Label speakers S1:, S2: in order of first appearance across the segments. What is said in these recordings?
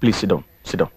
S1: Please சிடம் சிடம்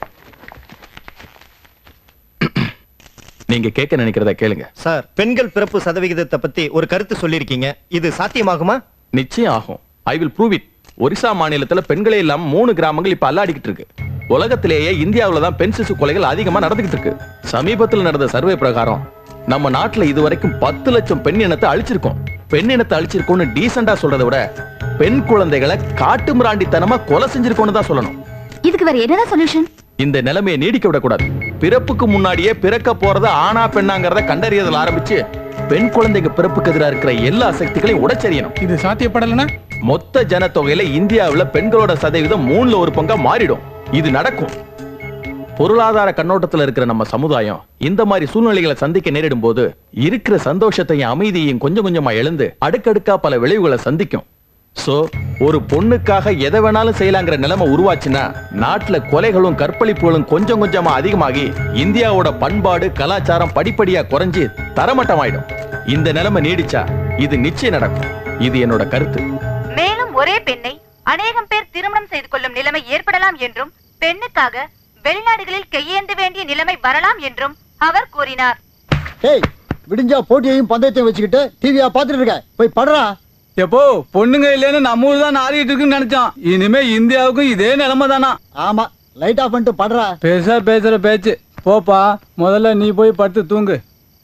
S1: நீங்க கேட்க நினைக்கிறத கேளுங்க
S2: சார் பெண்கள் பிறப்பு சதவிகிதத்தை பத்தி ஒரு கருத்து சொல்லியிருக்கீங்க இது சாத்தியமாகுமா
S1: நிச்சயம் ஆகும் I will prove it Orissa மாநிலத்துல பெண்களே இல்லாம மூணு கிராமங்கள் இப்ப அல்லாடிக்கிட்டு இருக்கு உலகத்திலேயே இந்தியாவுல தான் பெண் சிசு கொலைகள் அதிகமா நடந்துகிட்டு இருக்கு சமீபத்தில் நடந்த சர்வே பிரகாரம் நம்ம நாட்டுல இதுவரைக்கும் பத்து லட்சம் பெண் இனத்தை அழிச்சிருக்கோம் பெண் இனத்தை அழிச்சிருக்கோம்னு டீசெண்டா சொல்றதை விட பெண் குழந்தைகளை காட்டு மிராண்டித்தனமா கொலை செஞ்சிருக்கோம்னு தான் சொல்லணும்
S3: இதுக்கு வேற என்னதான் சொல்யூஷன்
S1: இந்த நிலைமையை நீடிக்க விடக்கூடாது பிறப்புக்கு முன்னாடியே பிறக்க போறது ஆணா பெண்ணாங்கிறத கண்டறியதில் ஆரம்பிச்சு பெண் குழந்தைங்க பிறப்புக்கு எதிராக இருக்கிற எல்லா சக்திகளையும் உடைச்செறியணும்
S4: இது சாத்தியப்படலைன்னா
S1: மொத்த ஜனத்தொகையில இந்தியாவுல பெண்களோட சதவீதம் மூணுல ஒரு பங்கா மாறிடும் இது நடக்கும் பொருளாதார கண்ணோட்டத்துல இருக்கிற நம்ம சமுதாயம் இந்த மாதிரி சூழ்நிலைகளை சந்திக்க நேரிடும் போது இருக்கிற சந்தோஷத்தையும் அமைதியையும் கொஞ்சம் கொஞ்சமா எழுந்து அடுக்கடுக்கா பல விளைவுகளை சந்திக்கும் சோ ஒரு பொண்ணுக்காக எதை வேணாலும் செய்யலாங்கிற நிலைமை உருவாச்சுன்னா நாட்டுல கொலைகளும் கற்பழிப்புகளும் கொஞ்சம் கொஞ்சமா அதிகமாகி இந்தியாவோட பண்பாடு கலாச்சாரம் படிப்படியா குறைஞ்சு தரமட்டமாயிடும் இந்த நிலைமை நீடிச்சா இது நிச்சயம் நடக்கும் இது என்னோட கருத்து
S5: மேலும் ஒரே பெண்ணை அநேகம் பேர் திருமணம் செய்து கொள்ளும் நிலைமை ஏற்படலாம் என்றும் பெண்ணுக்காக வெளிநாடுகளில் கையேந்த வேண்டிய நிலைமை வரலாம் என்றும் அவர் கூறினார்
S6: டேய் விடிஞ்சா போட்டியையும் பந்தயத்தையும் வச்சுக்கிட்டு டிவியா பாத்துட்டு இருக்க போய் படுறா
S4: எப்போ பொண்ணுங்க இல்லைன்னு நம்ம ஊர் தான் ஆடிட்டு இருக்குன்னு நினைச்சோம் இனிமே இந்தியாவுக்கும் இதே நிலைமை தானா
S6: ஆமா லைட் ஆஃப் பண்ணிட்டு படுறா
S4: பேச பேசுற பேச்சு போப்பா முதல்ல நீ போய் படுத்து தூங்கு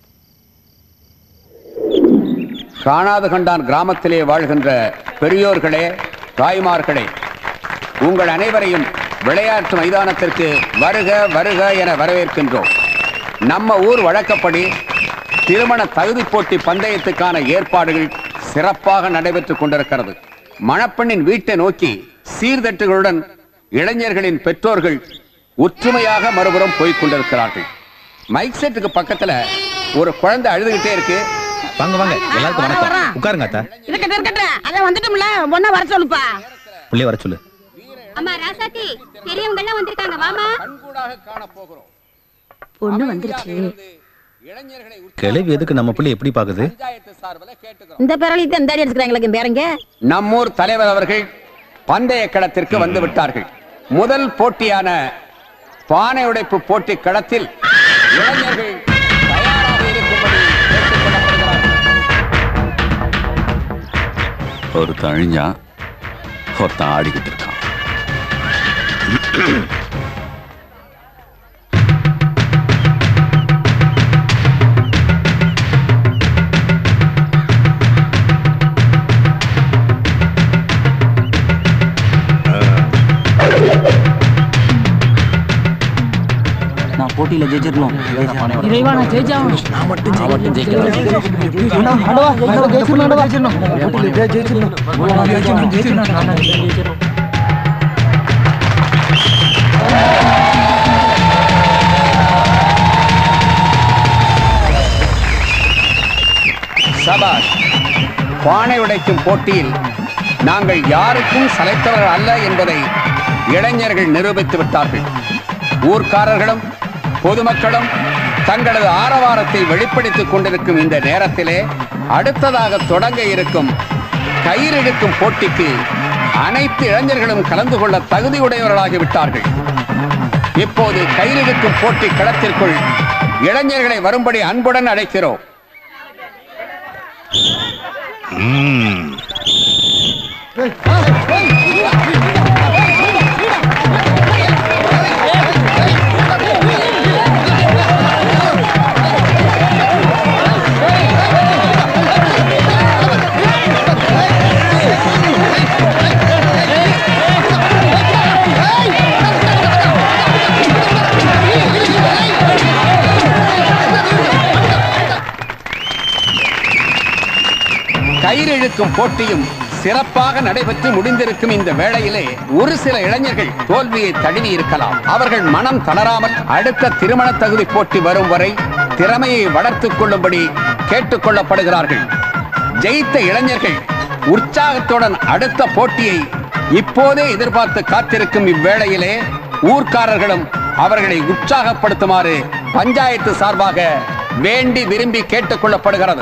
S7: காணாது கண்டான் கிராமத்திலே வாழ்கின்ற பெரியோர்களே தாய்மார்களே உங்கள் அனைவரையும் விளையாட்டு மைதானத்திற்கு வருக வருக என வரவேற்கின்றோம் நம்ம ஊர் வழக்கப்படி திருமண தகுதி போட்டி பந்தயத்துக்கான ஏற்பாடுகள் சிறப்பாக நடைபெற்றுக் கொண்டிருக்கிறது மணப்பெண்ணின் வீட்டை நோக்கி சீர்தட்டுகளுடன் இளைஞர்களின் பெற்றோர்கள் ஒற்றுமையாக மறுபுறம் போய்க் கொண்டிருக்கிறார்கள் மைக் செட்டுக்கு பக்கத்துல ஒரு குழந்தை அழுதுகிட்டே இருக்கு
S8: வாங்க வாங்க எல்லாருக்கும் வணக்கம் உட்காருங்க அத்தா
S9: இருக்கட்டும் இருக்கட்டும் அதான் வந்துட்டோம்ல ஒன்னா வர சொல்லுப்பா
S8: புள்ளைய வர சொல்லு
S3: அம்மா ராசாத்தி பெரியவங்க எல்லாம் வந்திருக்காங்க வாமா
S7: கண்கூடாக காணப்போகிறோம்
S3: பொண்ணு வந்துருச்சு
S7: இளைஞர்களை
S8: கிழவி எதுக்கு நம்ம புள்ளி எப்படி பாக்குது
S7: பஞ்சாயத்து சார்பில் கேட்டுக்கிறோம்
S9: இந்த பேரளி தான் இந்த அடி அடிச்சுக்கிறாங்களுக்கு பேரங்க
S7: நம்மூர் தலைவர் அவர்கள் பந்தய களத்திற்கு வந்து விட்டார்கள் முதல் போட்டியான பானை உடைப்பு போட்டி களத்தில் இளைஞர்கள் தயாராக இருக்கும்படி கேட்டுக்கொள்ளப்படுகிறார்கள்.
S10: ஒருத்தன் அழிஞ்சான் ஒருத்தன் ஆடிக்கிட்டு இருக்கான்
S11: நான் போட்டியில ஜெயிச்சிருக்கோம்
S9: இறைவா நான் ஜெயிச்சா
S7: சபாஷ் பானை உடைக்கும் போட்டியில் நாங்கள் யாருக்கும் சளைத்தவர்கள் அல்ல என்பதை இளைஞர்கள் நிரூபித்து விட்டார்கள் ஊர்க்காரர்களும் பொதுமக்களும் தங்களது ஆரவாரத்தை வெளிப்படுத்திக் கொண்டிருக்கும் இந்த நேரத்திலே அடுத்ததாக தொடங்க இருக்கும் கயிறிழுக்கும் போட்டிக்கு அனைத்து இளைஞர்களும் கலந்து கொள்ள தகுதியுடையவர்களாகிவிட்டார்கள் இப்போது கயிறிழுக்கும் போட்டி களத்திற்குள் இளைஞர்களை வரும்படி அன்புடன் அழைக்கிறோம் கயிறு இழுக்கும் போட்டியும் சிறப்பாக நடைபெற்று முடிந்திருக்கும் இந்த வேளையிலே ஒரு சில இளைஞர்கள் தோல்வியை தழுவி இருக்கலாம் அவர்கள் மனம் தளராமல் அடுத்த திருமண தகுதி போட்டி வரும் வரை திறமையை வளர்த்துக் கொள்ளும்படி கேட்டுக்கொள்ளப்படுகிறார்கள் ஜெயித்த இளைஞர்கள் உற்சாகத்துடன் அடுத்த போட்டியை இப்போதே எதிர்பார்த்து காத்திருக்கும் இவ்வேளையிலே ஊர்க்காரர்களும் அவர்களை உற்சாகப்படுத்துமாறு பஞ்சாயத்து சார்பாக வேண்டி விரும்பி கேட்டுக்கொள்ளப்படுகிறது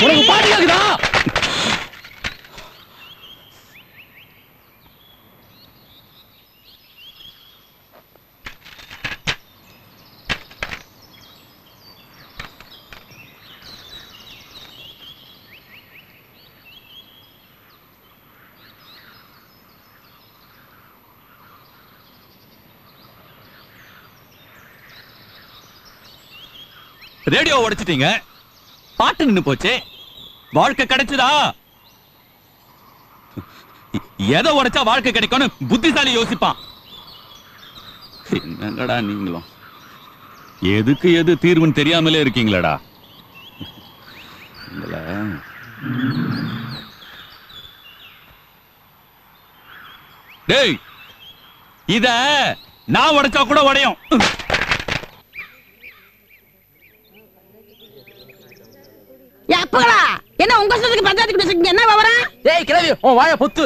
S8: உனக்கு பாட்டு கேக்குதா ரேடியோ உடைச்சிட்டீங்க பாட்டு நின்னு போச்சு வாழ்க்கை கிடைச்சதா எதை உடைச்சா வாழ்க்கை கிடைக்கும்னு புத்திசாலி யோசிப்பான் என்னங்கடா நீங்களும் எதுக்கு எது தீர்வுன்னு தெரியாமலே இருக்கீங்களடா உங்களை டேய் இத நான் உடைச்சா கூட உடையும்
S9: எப்பங்களா என்ன உங்க சொத்துக்கு பஞ்சாயத்துக்கு பேசுறீங்க என்ன விவரம்
S4: ஏய் கிளவி உன் வாய பொத்து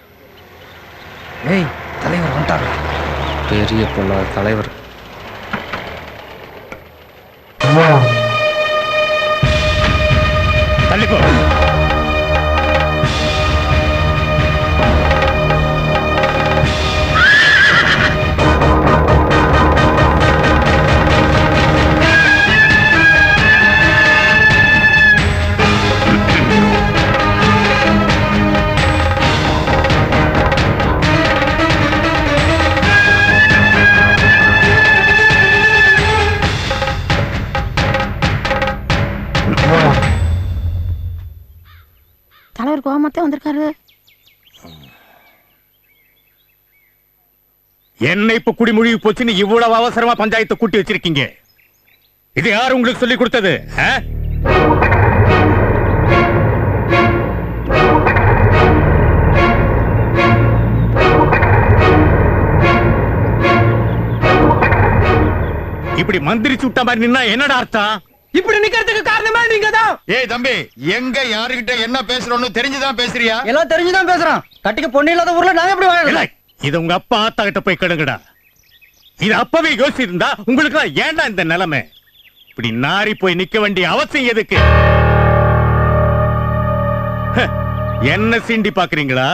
S12: ஏய் தலைவர் வந்துட்டாரு
S13: பெரிய பொண்ணா தலைவர்
S14: தள்ளிப்போ
S9: தலைவர் கோமத்தே வந்திருக்காரு
S14: என்ன இப்ப குடிமொழி போச்சுன்னு இவ்வளவு அவசரமா பஞ்சாயத்தை கூட்டி வச்சிருக்கீங்க இது யார் உங்களுக்கு சொல்லி கொடுத்தது ஆ? இப்படி மந்திரிச்சு விட்ட மாதிரி நின்னா என்னடா அர்த்தம்
S4: இப்படி நிக்கிறதுக்கு காரணமே நீங்க தான்
S2: ஏய் தம்பி எங்க யாருகிட்ட என்ன பேசுறோம்னு தெரிஞ்சுதான் பேசுறியா
S12: எல்லாம் தெரிஞ்சுதான் பேசுறான் கட்டிக்கு பொண்ணு இல்லாத ஊர்ல நாங்க எப்படி வாழறது
S14: இல்லை, இது உங்க அப்பா ஆத்தா கிட்ட போய் கெடுங்கடா இது அப்பவே யோசிச்சிருந்தா உங்களுக்கு ஏன்டா இந்த நிலைமை இப்படி நாரி போய் நிக்க வேண்டிய அவசியம் எதுக்கு ஹ, என்ன சீண்டி பாக்குறீங்களா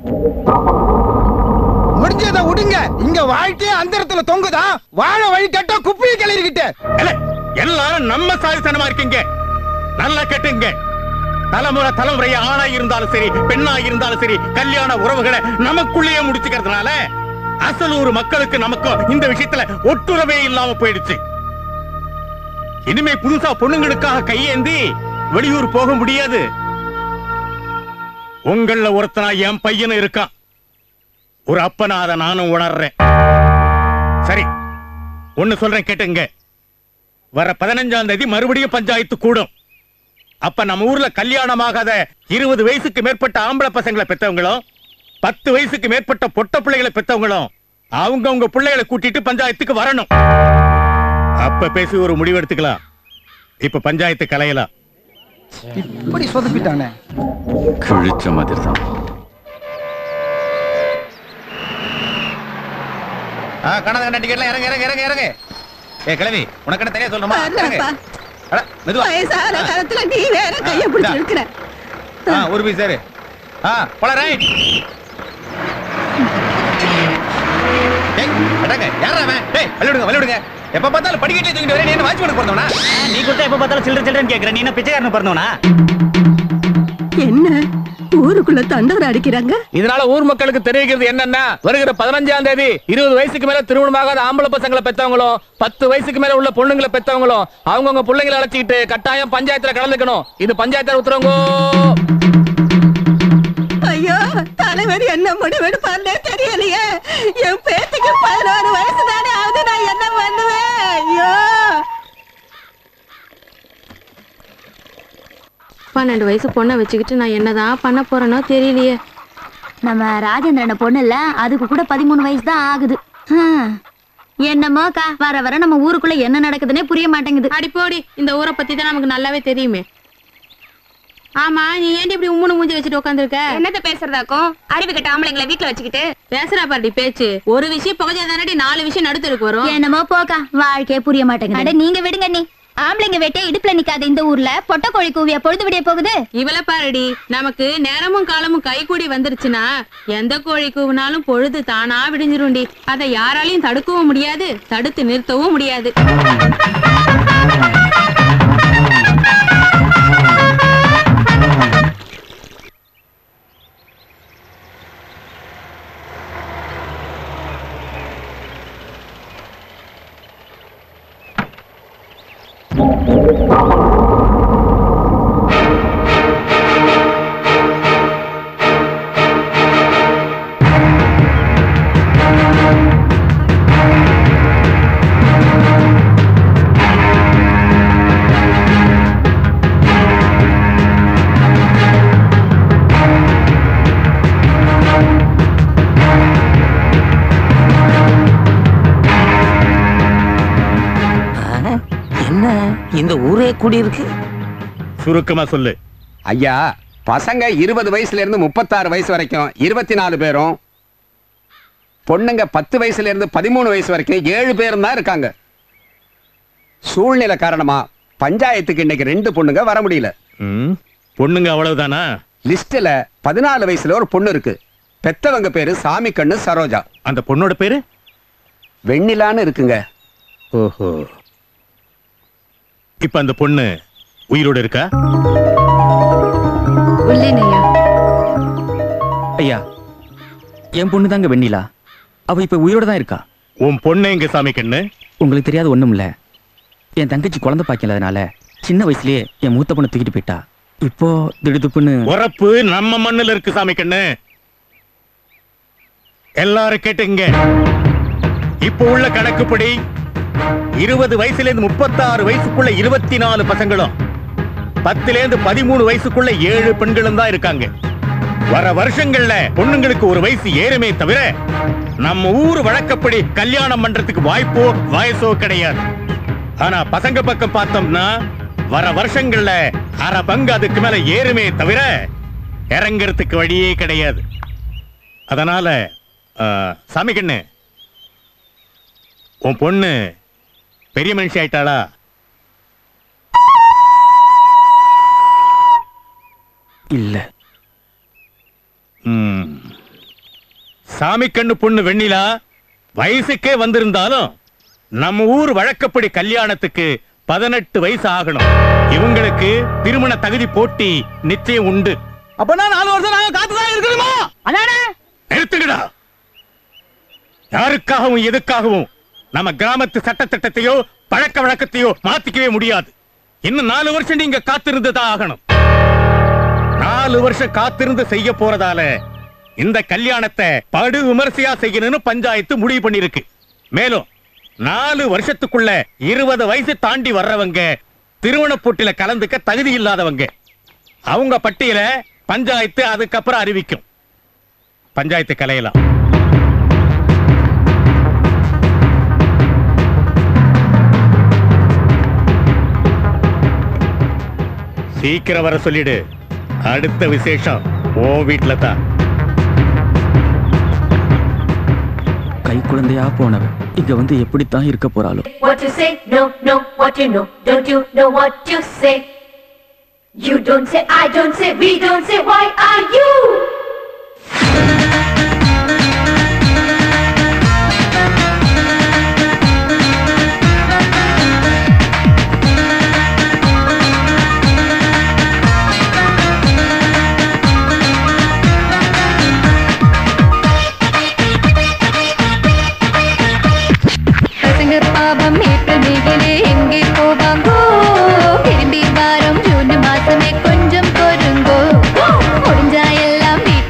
S15: முடிஞ்சதை விடுங்க இங்க வாழ்க்கையே அந்தரத்துல தொங்குதா வாழ வழி கட்ட குப்பியை கிளறிக்கிட்டு
S14: இல்ல, எல்லாரும் நம்ம சாதித்தனமா இருக்கீங்க நல்லா கேட்டுங்க தலைமுறை தலைமுறையா ஆணா இருந்தாலும் சரி பெண்ணா இருந்தாலும் சரி கல்யாண உறவுகளை நமக்குள்ளேயே முடிச்சுக்கிறதுனால அசல் ஒரு மக்களுக்கு நமக்கும் இந்த விஷயத்துல ஒட்டுறவே இல்லாம போயிடுச்சு இனிமே புதுசா பொண்ணுங்களுக்காக கையேந்தி வெளியூர் போக முடியாது உங்கள ஒருத்தனா என் பையனும் இருக்கான் ஒரு அப்பனா அதை நானும் உணர்றேன் சரி ஒண்ணு சொல்றேன் கேட்டுங்க வர பதினஞ்சாம் தேதி மறுபடியும் பஞ்சாயத்து கூடும் அப்ப நம்ம ஊர்ல கல்யாணமாகாத இருபது வயசுக்கு மேற்பட்ட ஆம்பளை பசங்களை பெத்தவங்களும் பத்து வயசுக்கு மேற்பட்ட பொட்ட பிள்ளைகளை பெத்தவங்களும் அவங்க உங்க பிள்ளைகளை கூட்டிட்டு பஞ்சாயத்துக்கு வரணும் அப்ப பேசி ஒரு முடிவு எடுத்துக்கலாம் இப்ப பஞ்சாயத்து கலையலாம்
S12: இப்படி சொதப்பிட்டானே
S10: கிழிச்ச மாதிரி தான்
S8: ஆ கணக்கு கண்ட டிக்கெட்ல இறங்க இறங்க இறங்க இறங்க ஏ கிளவி உனக்கு என்ன தனியா சொல்லணுமா இறங்கு. அட, மெதுவா
S9: வயசான காலத்துல நீ வேற கைய பிடிச்சு இருக்கிற
S8: ஆ ஒரு பீஸ் சரி ஆ போல ரைட் டேய் அடங்க யாரா அவன் டேய் வழி விடுங்க வழி விடுங்க எப்ப பார்த்தாலும் படிக்கட்டே தூக்கிட்டு வரேன் நீ என்ன வாட்ச் பண்ண போறதவனா
S11: நீ கொடுத்தா எப்ப பார்த்தாலும் சில்லற சில்லறன்னு கேக்குற நீ என்ன பிச்சைக்காரன் பிறந்தவனா
S9: என்ன ஊருக்குள்ள தண்டோரை அடிக்கிறாங்க
S1: இதனால ஊர் மக்களுக்கு தெரிவிக்கிறது என்னன்னா வருகிற பதினஞ்சாம் தேதி இருபது வயசுக்கு மேல திருமணமாகாத ஆம்பளை பசங்களை பெத்தவங்களும் பத்து வயசுக்கு மேல உள்ள பொண்ணுங்களை பெத்தவங்களும் அவங்கவுங்க பிள்ளைங்களை அழைச்சிக்கிட்டு கட்டாயம் பஞ்சாயத்துல கலந்துக்கணும் இது பஞ்சாயத்து உத்தரவுங்கோ
S9: ஐயோ தலைவர் என்ன முடிவெடுப்பார்னே தெரியலையே என் பேத்திக்கு பதினாறு வயசு தானே ஆகுது நான் என்ன பண்ணுவேன் ஐயோ
S3: பன்னெண்டு வயசு பொண்ணை வச்சுக்கிட்டு நான் என்னதான் பண்ண போறேனோ தெரியலையே
S16: நம்ம ராஜேந்திரன பொண்ணு இல்ல அதுக்கு கூட பதிமூணு வயசு தான் ஆகுது ஹம். என்னமோக்கா வர வர நம்ம ஊருக்குள்ள என்ன நடக்குதுன்னே புரிய மாட்டேங்குது
S3: அடி போடி இந்த ஊரை பத்தி தான் நமக்கு நல்லாவே தெரியுமே ஆமா நீ ஏன்டி இப்படி உம்முனு மூஞ்சி வச்சுட்டு உட்காந்துருக்க
S17: என்னத்த பேசுறதாக்கும் அறிவு கட்ட ஆம்பளைங்களை வீட்டுல வச்சுக்கிட்டு
S3: பேசுறா பாட்டி பேச்சு ஒரு விஷயம் புகஞ்சா தானடி நாலு விஷயம் நடுத்தருக்கு வரும்
S16: என்னமோ போக்கா வாழ்க்கையே புரிய மாட்டேங்குது
S17: அட நீங்க விடுங்க நீ
S16: ஆம்பளைங்க வேட்டே இடுப்புல நிக்காத இந்த ஊர்ல பொட்ட கோழி கூவியா பொழுது விடிய போகுது
S3: இவள பாருடி நமக்கு நேரமும் காலமும் கை கூடி வந்துருச்சுன்னா எந்த கோழி கூவினாலும் பொழுது தானா விடிஞ்சிரும்டி அதை யாராலையும் தடுக்கவும் முடியாது தடுத்து நிறுத்தவும் முடியாது
S18: என்ன இந்த ஊரே கூடி இருக்கு
S14: சுருக்கமா சொல்லு
S7: ஐயா பசங்க இருபது வயசுல இருந்து முப்பத்தாறு வயசு வரைக்கும் இருபத்தி நாலு பேரும் பொண்ணுங்க பத்து வயசுல இருந்து பதிமூணு வயசு வரைக்கும் ஏழு பேரும் தான் இருக்காங்க சூழ்நிலை காரணமா பஞ்சாயத்துக்கு இன்னைக்கு ரெண்டு பொண்ணுங்க வர முடியல
S14: பொண்ணுங்க அவ்வளவுதானா
S7: லிஸ்ட்ல பதினாலு வயசுல ஒரு பொண்ணு இருக்கு பெத்தவங்க பேரு சாமி கண்ணு சரோஜா
S14: அந்த பொண்ணோட பேரு
S7: வெண்ணிலான்னு இருக்குங்க
S14: ஓஹோ இப்ப அந்த பொண்ணு உயிரோட இருக்கா
S11: ஐயா என் பொண்ணு தாங்க வெண்ணிலா அவ இப்ப உயிரோட தான் இருக்கா
S14: உன் பொண்ணு எங்க சாமி கண்ணு
S11: உங்களுக்கு தெரியாத ஒண்ணும் இல்ல என் தங்கச்சி குழந்தை பாக்கலதுனால சின்ன வயசுலயே என் மூத்த பொண்ணு தூக்கிட்டு போயிட்டா இப்போ திடுதுப்புன்னு
S14: உறப்பு நம்ம மண்ணுல இருக்கு சாமி கண்ணு எல்லாரும் கேட்டுங்க இப்ப உள்ள கணக்குப்படி இருபது வயசுல இருந்து முப்பத்தாறு வயசுக்குள்ள இருபத்தி நாலு பசங்களும் பத்துல இருந்து பதிமூணு வயசுக்குள்ள ஏழு பெண்களும் தான் இருக்காங்க வர வருஷங்கள்ல பொண்ணுங்களுக்கு ஒரு வயசு ஏறுமே தவிர நம்ம ஊர் வழக்கப்படி கல்யாணம் பண்றதுக்கு வாய்ப்போ வயசோ கிடையாது ஆனா பசங்க பக்கம் பார்த்தோம்னா வர வருஷங்கள்ல அரை பங்கு அதுக்கு மேல ஏறுமே தவிர இறங்குறதுக்கு வழியே கிடையாது அதனால ஆ, சாமி கண்ணு உன் பொண்ணு பெரிய மனுஷி ஆயிட்டாளா
S11: இல்ல
S14: ம். சாமி கண்ணு பொண்ணு வெண்ணிலா வயசுக்கே வந்திருந்தாலும் நம்ம ஊர் வழக்கப்படி கல்யாணத்துக்கு பதினெட்டு வயசு ஆகணும் இவங்களுக்கு திருமண தகுதி போட்டி நிச்சயம் உண்டு
S4: அப்பனா நாலு வருஷம் நாங்க காத்துதான் இருக்கணுமா அதானே
S14: நிறுத்துங்கடா யாருக்காகவும் எதுக்காகவும் நம்ம கிராமத்து சட்டத்திட்டத்தையோ பழக்க வழக்கத்தையோ மாத்திக்கவே முடியாது இன்னும் நாலு வருஷம் நீங்க காத்திருந்து தான் ஆகணும் நாலு வருஷம் காத்திருந்து செய்ய போறதால இந்த கல்யாணத்தை படு விமர்சையா செய்யணும்னு பஞ்சாயத்து முடிவு பண்ணிருக்கு மேலும் நாலு வருஷத்துக்குள்ள இருபது வயசு தாண்டி வர்றவங்க திருமண போட்டியில கலந்துக்க தகுதி இல்லாதவங்க அவங்க பட்டியலை பஞ்சாயத்து அதுக்கப்புறம் அறிவிக்கும் பஞ்சாயத்து கலையலாம் சீக்கிரம் வர சொல்லிடு அடுத்த விசேஷம் ஓ வீட்ல தான்
S11: கை குழந்தையா போனவ இங்க வந்து எப்படித்தான் இருக்க போறாளோ
S19: What to say? No, no, what you know? Don't you know what you say? You don't say, I don't say, we don't say, why are you?
S20: பசங்க பாவம் ஏப்ரல் மேலே எங்கே போவாங்கோ திரும்பி வாரம் ஜூன் மாசமே கொஞ்சம் பொறுங்கோ முடிஞ்சா எல்லாம்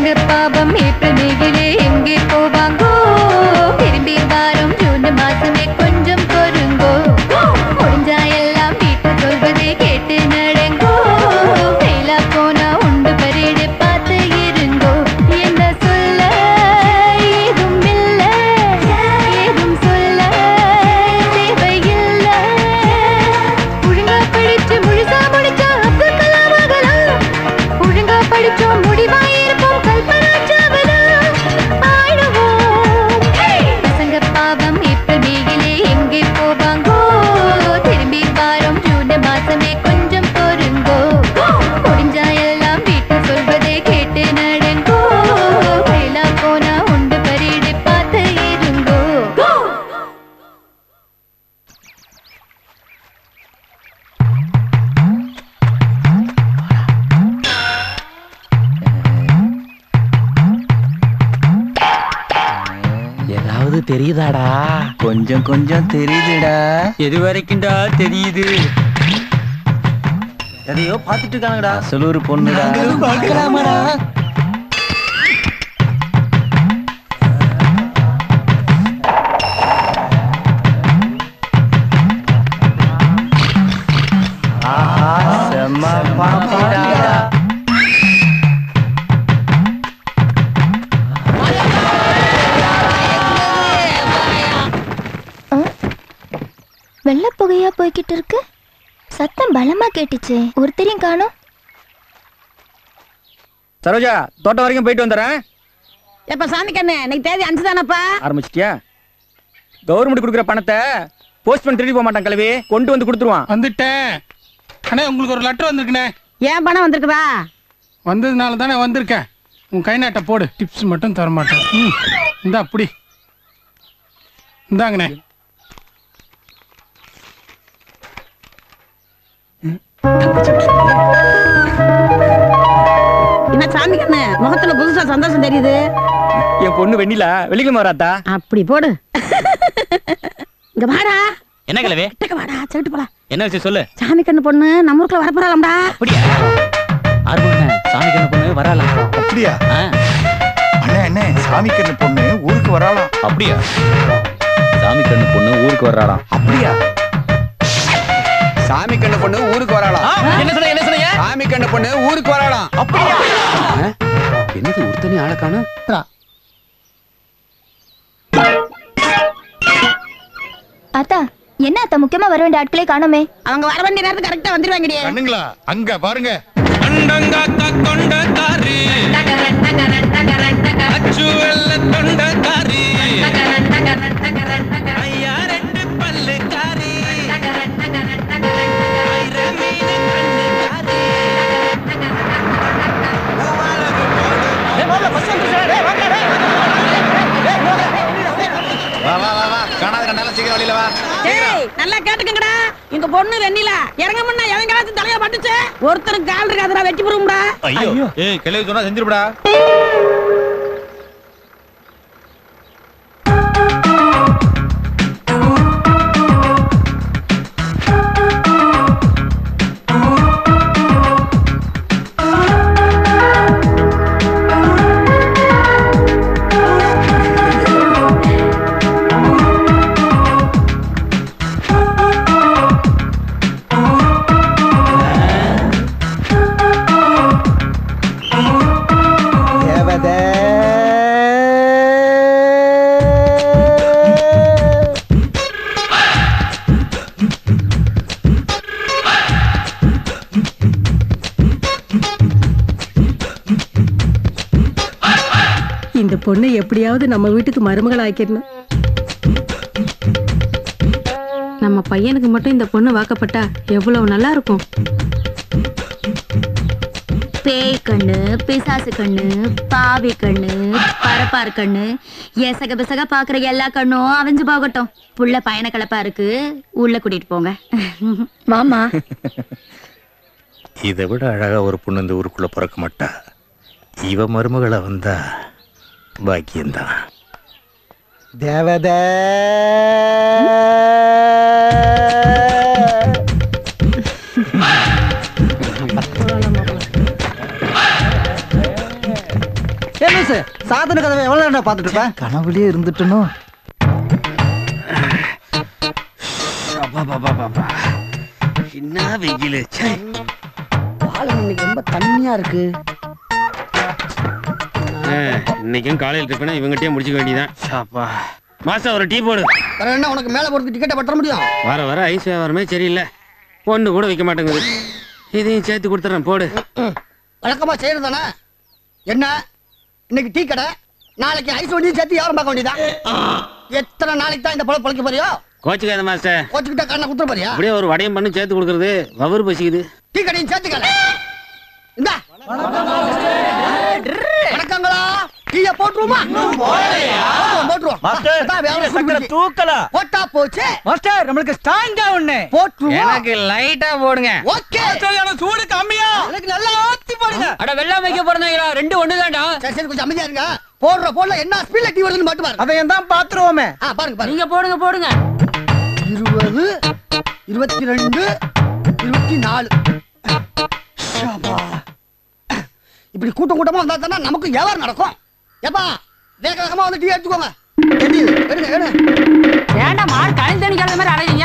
S20: பசங்க பாவம் ஏப்ரல் மேகிலே எங்கே போவாங்கோ திரும்பி வாரம் ஜூன் மாசமே கொஞ்சம் பொறுங்கோ முடிஞ்சா எல்லாம் வீட்டு சொல்வதை கேட்டு நடங்கோ ஃபெயிலா போனா உண்டு பரீடு பார்த்து இருங்கோ என்ன சொல்ல ஏதும் இல்ல ஏதும் சொல்ல தேவையில்லை ஒழுங்கா படிச்சு முழுசா முடிச்சா அப்துல் கலாம் ஆகலாம் ஒழுங்கா படிச்சோம் முடிவாயிருப்போம் கல்பனா சாவலா ஆயிடுவோம் பசங்க பாவம் ஏப்ரல் மேகிலே எங்கே போவாங்கோ திரும்பி வாரம் ஜூன் மாசமே கொஞ்சம் பொறுங்கோ முடிஞ்சா எல்லாம் வீட்டு சொல்வதை கேட்டு நடங்கோ வேலா போனா உண்டு பரீடு பார்த்து இருங்கோ
S11: ஏதாவது தெரியுதாடா கொஞ்சம் கொஞ்சம் தெரியுதுடா எது வரைக்கும்டா தெரியுது எதையோ பார்த்துட்டு இருக்காங்கடா அசலூர் பொண்ணுடா பார்க்கலாமாடா ஆஹா செம்ம பாப்பாடா
S16: வெள்ள புகையா போய்கிட்டு இருக்கு சத்தம் பலமா கேட்டுச்சு ஒருத்தரையும் காணோம்
S11: சரோஜா தோட்டம் வரைக்கும் போயிட்டு வந்துடுறேன்
S9: எப்ப சாமி கண்ணு இன்னைக்கு தேதி அஞ்சு தானப்பா
S11: ஆரம்பிச்சிட்டியா கவர்மெண்ட் கொடுக்குற பணத்தை போஸ்ட் பண்ணி திருடி போக மாட்டான் கிளவி கொண்டு வந்து கொடுத்துருவான்
S5: வந்துட்டேன் அண்ணே உங்களுக்கு ஒரு லெட்டர் வந்திருக்குண்ணே
S9: ஏன் பணம் வந்திருக்குதா
S5: வந்ததுனால தானே வந்திருக்கேன் உன் கை நாட்டை போடு டிப்ஸ் மட்டும் தர மாட்டேன் ம் இந்தா அப்படி இந்தாங்கண்ணே
S9: என்ன சாமி கண்ணு முகத்துல புதுசா சந்தோஷம் தெரியுது
S11: என் பொண்ணு வெண்ணிலா வெள்ளிக்கிழமை வராத்தா
S9: அப்படி போடு இங்க வாடா
S11: என்ன கிளவி
S9: கிட்டக்க வாடா சொல்லிட்டு போலாம்
S11: என்ன விஷயம் சொல்லு
S9: சாமி கண்ணு பொண்ணு நம்ம ஊருக்குள்ள வரப்போறாளாம்டா
S11: ஆர்வம் சாமி கண்ணு பொண்ணு வராலாம்
S21: அப்படியா அண்ணே அண்ணே சாமி கண்ணு பொண்ணு ஊருக்கு வராளாம்
S1: அப்படியா சாமி கண்ணு பொண்ணு ஊருக்கு வர்றாளாம்
S21: அப்படியா
S7: சாமி கண்ணு பொண்ணு ஊருக்கு வராளாம்
S11: என்ன சொன்ன என்ன சொன்னீங்க
S7: சாமி கண்ணு பொண்ணு ஊருக்கு வராளாம்
S11: அப்படியா
S7: என்னது ஒருத்தனி ஆளை காணும்
S16: அத்தா என்ன அத்தா முக்கியமா வர வேண்டிய ஆட்களே காணோமே
S9: அவங்க வர வேண்டிய நேரத்துக்கு கரெக்டா வந்துருவாங்கடி
S21: கண்ணுங்களா அங்க பாருங்க
S8: வா வா வா வா காணாத கண்ணால சீக்கிரம் வெளியில வா
S9: ஏய் நல்லா கேட்டுக்கங்கடா இந்த பொண்ணு வெண்ணிலா இறங்க முன்னா எவங்காச்சும் தலைய பட்டுச்சு ஒருத்தருக்கு கால் இருக்காதுடா வெட்டி போடும்டா
S8: ஐயோ ஏய் கிளவி சொன்னா செஞ்சிருப்படா
S15: தேவதே
S9: இந்த பொண்ணை எப்படியாவது நம்ம வீட்டுக்கு மருமகள் ஆக்கிடணும்
S3: நம்ம பையனுக்கு மட்டும் இந்த பொண்ணு வாக்கப்பட்டா எவ்வளவு நல்லா இருக்கும்
S16: பேய் கண்ணு பிசாசு கண்ணு பாவி கண்ணு பரப்பார் கண்ணு எசக பிசக பாக்குற எல்லா கண்ணும் அவிஞ்சு போகட்டும் புள்ள பயண கலப்பா இருக்கு உள்ள கூட்டிட்டு போங்க மாமா
S21: இதை விட அழகா ஒரு பொண்ணு இந்த ஊருக்குள்ள பிறக்க மாட்டா இவ மருமகளா வந்தா பாக்கியம்தான்
S15: தேவதே
S12: பாஸ் சாதன கதவை எவ்வளவு நேரம் பார்த்துட்டு இருப்பேன் கனவுலயே இருந்துட்டனோ
S6: என்ன வெயில்
S12: பாலம் இன்னைக்கு ரொம்ப தண்ணியா இருக்கு
S6: இன்னைக்கும் காலையில் டிஃபனை இவங்ககிட்டயே முடிச்சுக்க வேண்டியதான் சாப்பா மாசம் ஒரு டீ போடு
S12: வேற என்ன உனக்கு மேல போறது டிக்கெட்டை பற்ற முடியும்
S6: வர வர ஐஸ் வியாபாரமே சரியில்லை ஒண்ணு கூட வைக்க மாட்டேங்குது இதையும் சேர்த்து கொடுத்துறேன் போடு
S12: வழக்கமா செய்யறது தானே என்ன இன்னைக்கு டீ கடை நாளைக்கு ஐஸ் வண்டியும் சேர்த்து யாரும் பார்க்க வேண்டியதா எத்தனை நாளைக்கு தான் இந்த பழம் பழக்க போறியோ
S6: கோச்சுக்காத மாஸ்டர்
S12: கோச்சுக்கிட்ட கண்ணை குத்துற போறியா
S6: அப்படியே ஒரு வடையும் பண்ணி சேர்த்து கொடுக்கறது வவுறு பசிக்குது
S12: டீ கடையும் சேர்த்துக்கல இந்த வணக்கங்களா டீய போட்டுருமா போட்டுருவோம்
S2: மாஸ்டர்,
S12: அதான் வேற
S2: டீல சக்கரை
S12: சுடுகுடி.
S2: தூக்கல.
S12: போட்டா போச்சு
S4: மாஸ்டர் நம்மளுக்கு ஸ்ட்ராங்கா ஒண்ணு
S12: போட்டுருவோம்
S4: எனக்கு லைட்டா போடுங்க
S12: ஓகே
S4: சூடு கம்மியா
S12: எனக்கு நல்லா ஆத்தி போடுங்க
S4: அட வெள்ளம் வைக்க போறீங்களா ரெண்டு ஒண்ணு தான்டா
S12: சரி சரி கொஞ்சம் அமைதியா இருங்க போடுற போடல என்ன ஸ்பீட்ல டீ வருதுன்னு மட்டும் பாருங்க
S2: அதை தான் பாத்துருவோமே
S12: ஆ பாருங்க பாருங்க
S3: நீங்க போடுங்க போடுங்க
S12: இருபது இருபத்தி ரெண்டு இருபத்தி நாலு ஷாபா. இப்படி கூட்டம் கூட்டமா வந்தா தானே நமக்கு வியாபாரம் நடக்கும் ஏப்பா வேக வேகமா வந்து டீ எடுத்துக்கோங்க எப்படி இது? எடுங்க எடுங்க
S3: ஏன்டா மாடு கழிந்து தண்ணி கலந்த மாதிரி அலைவீங்க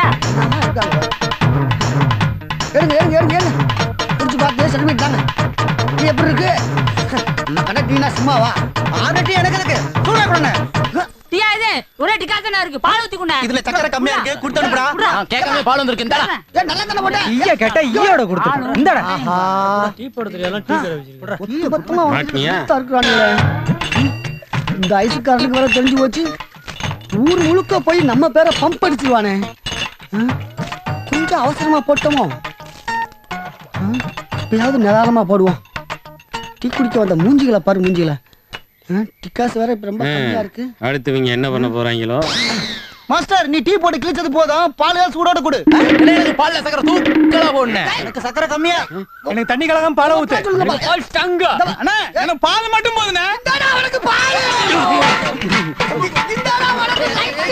S12: எடுங்க எடுங்க எடுங்க எடுங்க குடிச்சு பார்த்து சர்டிஃபிகேட் தாங்க டீ எப்படி இருக்கு நம்ம கடை டீனா சும்மாவா ஆறு டீ எனக்கு இருக்கு சூடா கொடுங்க
S3: டீயா இது ஒரே டிகாசனா இருக்கு பால் ஊத்தி கொண்டா
S2: இதுல சக்கரை கம்மியா இருக்கு கொடுத்து அனுப்புடா
S1: கேட்காம பால் வந்திருக்கு இந்தாடா
S12: ஏ நல்லா தானே போட்டேன்
S4: ஈய கேட்டா ஈயோட கொடுத்து இந்தடா
S12: ஆஹா
S4: டீ போட தெரியலாம் டீ கடை வச்சிருக்கா
S12: ஒத்து பத்தமா
S6: மாட்டினியா?
S12: இருக்கிறானுங்களே இந்த ஐசுக்காரனுக்கு வேற தெரிஞ்சு போச்சு ஊர் முழுக்க போய் நம்ம பேரை பம்ப் அடிச்சிருவானே ஆ? கொஞ்சம் அவசரமா போட்டோமோ ஆ? இப்பயாவது நிதானமா போடுவோம் டீ குடிக்க வந்த மூஞ்சிகளை பாரு மூஞ்சிகளை ஆ? டிக்காசு வேற இப்ப ரொம்ப கம்மியா இருக்கு
S6: அடுத்தவங்க என்ன பண்ண போறாங்களோ
S12: மாஸ்டர் நீ டீ போட்டு கிழிச்சது போதும் பால் சூடோட கொடு
S1: எனக்கு பால்ல சக்கரை தூக்கலா போடணும்
S12: எனக்கு சக்கரை கம்மியா
S4: எனக்கு தண்ணி கலகம் பால ஊத்து
S12: சொல்லுங்க
S4: பால் ஸ்ட்ராங்கா அண்ணா எனக்கு பால் மட்டும் போதுண்ணே
S12: இந்தாடா அவனுக்கு பால் இந்தாடா அவனுக்கு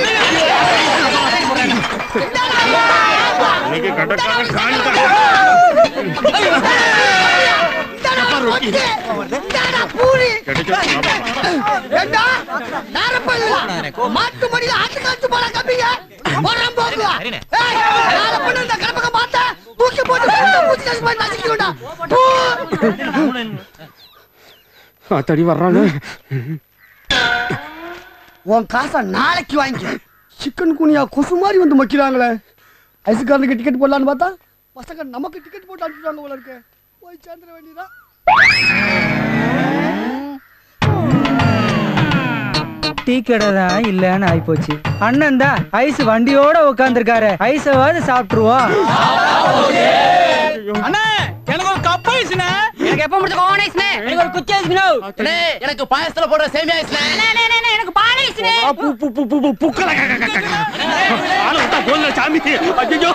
S6: இன்னைக்கு கடற்கரை
S12: இந்தாடா ரொட்டி. இந்தாடா பூரி ஏண்டா நாரப்பல்ல மாட்டு மடியில ஆட்டு காத்து போல கம்பிங்க போறான் போங்க ஏய் நாளை பண்ணு இந்த கடப்பக மாத்த தூக்கி போட்டு சுத்த பூச்சி கசி பண்ணி நசிக்கிடுடா
S6: தடி வர்றானு
S12: உன் காசை நாளைக்கு வாங்கிக்க சிக்கன் குனியா கொசு மாதிரி வந்து மக்கிறாங்களே ஐசுக்காரனுக்கு டிக்கெட் போடலான்னு பார்த்தா பசங்க நமக்கு டிக்கெட் போட்டு அனுப்பிடுவாங்க போல இருக்கு போய் சேர்ந்துட வேண்டியதா
S4: டீ கடை தான் இல்லன்னு ஆயிப்போச்சு அண்ணன் தான் ஐஸ் வண்டியோட உட்காந்துருக்காரு ஐஸவாவது சாப்பிட்டுருவோம் அண்ணா எனக்கு ஒரு கப் ஐஸ்ண்ணே
S3: எனக்கு எப்ப முடிச்ச கோன் ஐஸ்னே
S4: எனக்கு ஒரு குச்சி ஐஸ்ண்ணே
S1: எனக்கு பாயசத்துல போடுற சேமியா ஐஸ்ல
S3: எனக்கு பால் ஐஸ்னே
S14: சாமி ஐயோ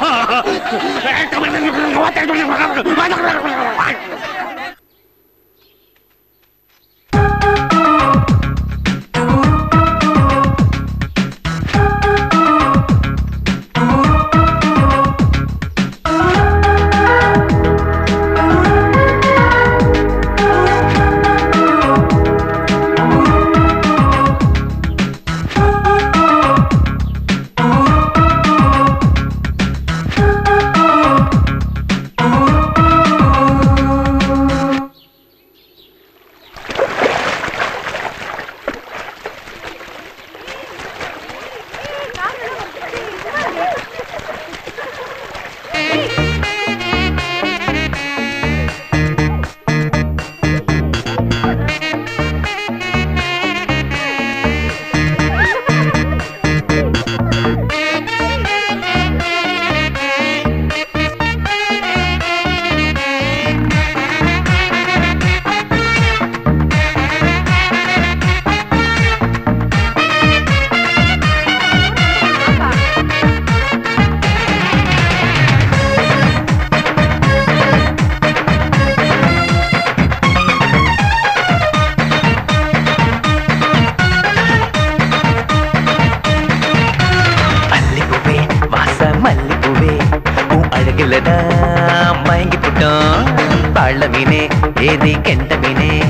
S22: மல்லிப்பூவே வாச மல்லிப்பூவே உன் அழகுல நான் மயங்கி புட்டோம் பாழ மீனே ஏறி கெண்ட மீனே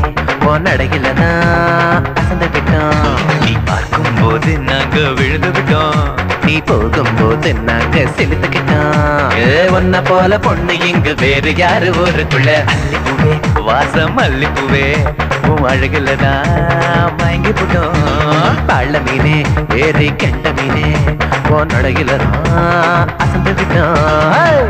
S22: உன் நடையில தான் அசந்து விட்டோம் நீ பார்க்கும் போது நாங்க விழுந்து விட்டோம் நீ போகும்போது நாங்க செலுத்துக்கிட்டோம் ஏ, உன்னை போல பொண்ணு இங்கு வேறு யாரு ஊருக்குள்ள அல்லிப்பூவே வாசம் அல்லிப்பூவே உன் அழகுல தான் மயங்கி போட்டோம் பள்ள மீனே ஏறி கெண்ட மீனே உன் நடையில தான் அசந்து விட்டோம்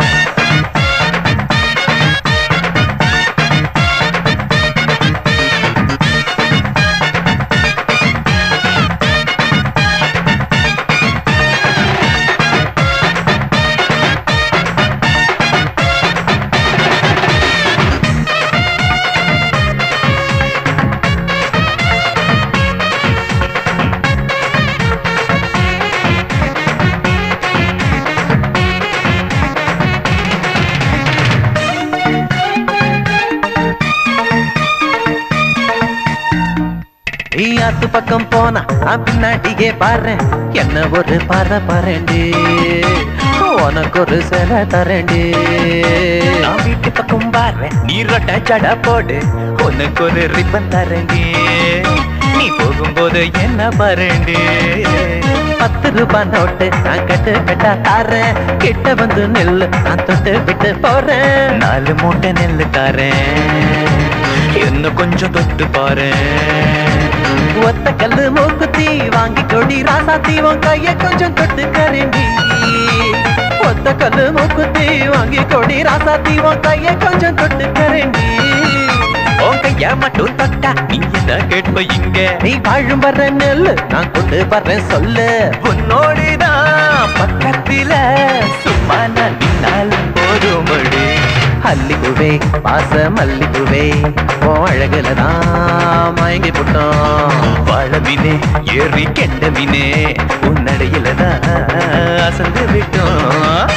S22: நீ ஆத்து பக்கம் போனா நான் பின்னாடியே பாரு என்ன ஒரு பாரு பாருண்டு உனக்கு ஒரு சில தரண்டு நான் வீட்டு பக்கம் பாரு நீ ரொட்ட ஜட போடு உனக்கு ஒரு ரிப்பன் தரண்டு நீ போகும்போது என்ன பாருண்டு பத்து ரூபாய் நோட்டு நான் கட்டு கட்டா தாரேன் கிட்ட வந்து நெல்லு நான் தொட்டு விட்டு போறேன் நாலு மூட்டை நெல்லு தாரேன் என்ன கொஞ்சம் தொட்டு பாரு ஒத்த கல்லு மூக்குத்தி வாங்கி கொடி ராசாத்தி உன் கைய கொஞ்சம் தொட்டு கரண்டி ஒத்த கல்லு மூக்குத்தி வாங்கி கொடி ராசாத்தி உன் கைய கொஞ்சம் தொட்டு கரண்டி உன் கைய மட்டும் தொட்டா நீ என்ன கேட்ப இங்க நீ வாழும் வர்ற நெல்லு நான் கொண்டு வர்றேன் சொல்லு உன்னோடுதான் பக்கத்தில சும்மா நான் நின்னாலும் போதுமடி அல்லிப்பூவே பாச மல்லிப்பூவே ஓ அழகுல தான் மயங்கி போட்டோம் வாழ மீனே ஏறி கெண்ட மீனே உன்னடையில தான் அசந்து விட்டோம்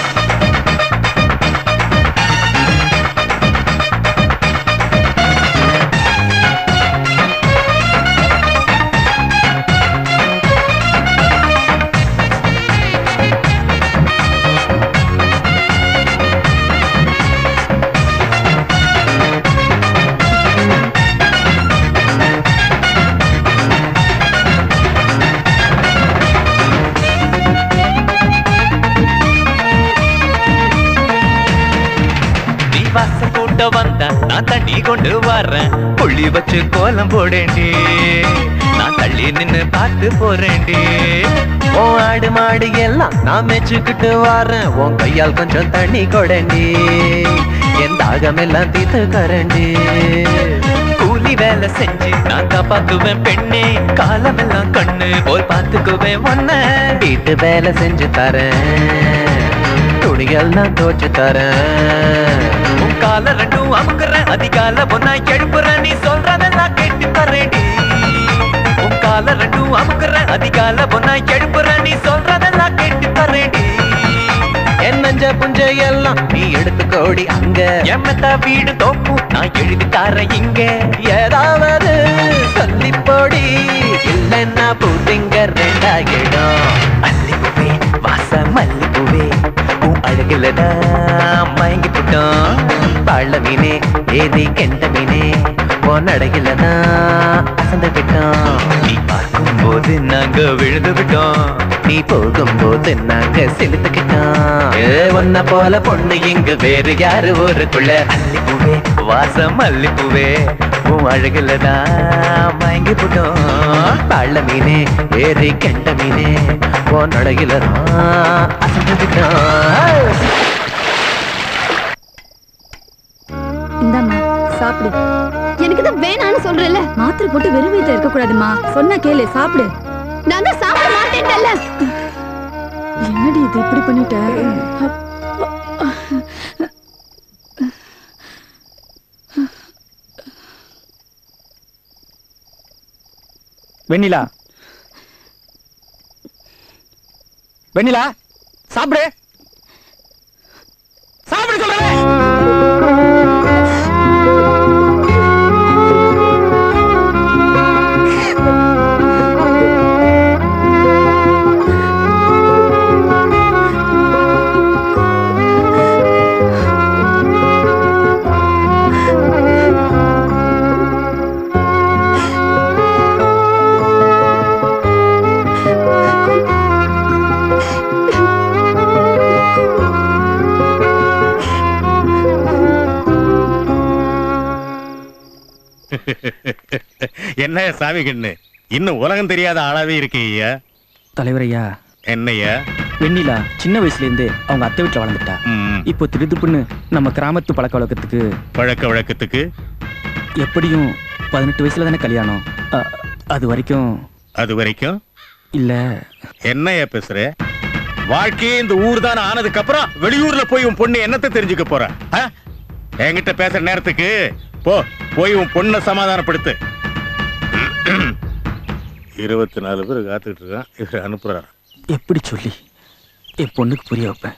S22: நீ வாச கூட்ட வந்தா நான் தண்ணி கொண்டு வர்றேன் புள்ளி வச்சு கோலம் போடேண்டி நான் தள்ளி நின்னு பார்த்து போறேன்டி உன் ஆடு மாடு எல்லாம் நான் மெச்சுக்கிட்டு வரேன் உன் கையால் கொஞ்சம் தண்ணி கொடண்டி என் தாகம் எல்லாம் தீத்து கரண்டி கூலி வேலை செஞ்சு நான் காப்பாத்துவேன் பெண்ணே காலமெல்லாம் கண்ணு போல் பார்த்துக்குவேன் ஒன்ன வீட்டு வேலை செஞ்சு தரேன் துணிகள் நான் தோச்சு தரேன் உன் கால ரெண்டும் அமுக்குறேன் அதிகால ஒன்னா எழுப்புறேன் நீ சொல்றதெல்லாம் கேட்டு தரேடி உன் கால ரெண்டும் அமுக்குறேன் அதிகால ஒன்னா எழுப்புறேன் நீ சொல்றதெல்லாம் கேட்டு தரேடி என் நஞ்ச புஞ்ச எல்லாம் நீ எடுத்துக்கோடி அங்க எம்மத்தா வீடு தோப்பு நான் எழுதி தரேன் இங்க ஏதாவது சொல்லி போடி இல்லைன்னா பூத்திங்க ரெண்டாகிடும் மல்லிப்பூவே வாச மல்லிப்பூவே உன் அழகுல தான் மயங்கி போட்டோம் பள்ள மீனே ஏதி கெண்ட மீனே உன் அழகுல தான் அசந்து விட்டோம் நீ பார்க்கும் போது நாங்க விழுந்து விட்டோம் நீ போகும்போது நாங்க செலுத்துக்கிட்டோம் ஏ, உன்னை போல பொண்ணு இங்க வேறு யாரு ஊருக்குள்ள அல்லிப்பூவே வாசம் அல்லிப்பூவே உன் அழகுல தான் மயங்கி போட்டோம் பள்ள மீனே ஏறி கெண்ட மீனே உன் அழகுல தான் அசந்து விட்டோம்
S20: இந்தாம்மா சாப்பிடு எனக்கு தான் வேணான்னு சொல்றேன்ல மாத்திரை போட்டு வெறும் வீட்டுல இருக்க கூடாதுமா சொன்னா கேளு சாப்பிடு நான் தான் சாப்பிட மாட்டேன்டல்ல என்னடி இது இப்படி பண்ணிட்ட
S4: வெண்ணிலா வெண்ணிலா சாப்பிடு சாப்பிடு சொல்றேன்
S14: என்ன சாமி கண்ணு இன்னும் உலகம் தெரியாத ஆளாவே இருக்கீங்க
S11: தலைவரையா
S14: என்னையா
S11: வெண்ணிலா சின்ன வயசுல இருந்தே அவங்க அத்தை வீட்டுல வளர்ந்துட்டா இப்போ திருதுப்புன்னு நம்ம கிராமத்து பழக்க வழக்கத்துக்கு
S14: பழக்க வழக்கத்துக்கு
S11: எப்படியும் பதினெட்டு வயசுல தானே கல்யாணம் அ, அது வரைக்கும்
S14: அது வரைக்கும்
S11: இல்ல
S14: என்னையா பேசுற வாழ்க்கையே இந்த ஊர் தான் ஆனதுக்கு அப்புறம் வெளியூர்ல போய் உன் பொண்ணு என்னத்தை தெரிஞ்சுக்க போற ஆ? என்கிட்ட பேசுற நேரத்துக்கு போ போய் உன் பொண்ணை சமாதானப்படுத்து இருபத்தி நாலு பேர் காத்துக்கிட்டு இருக்கான் இவர் அனுப்புறாரு
S11: எப்படி சொல்லி என் பொண்ணுக்கு புரிய வைப்பேன்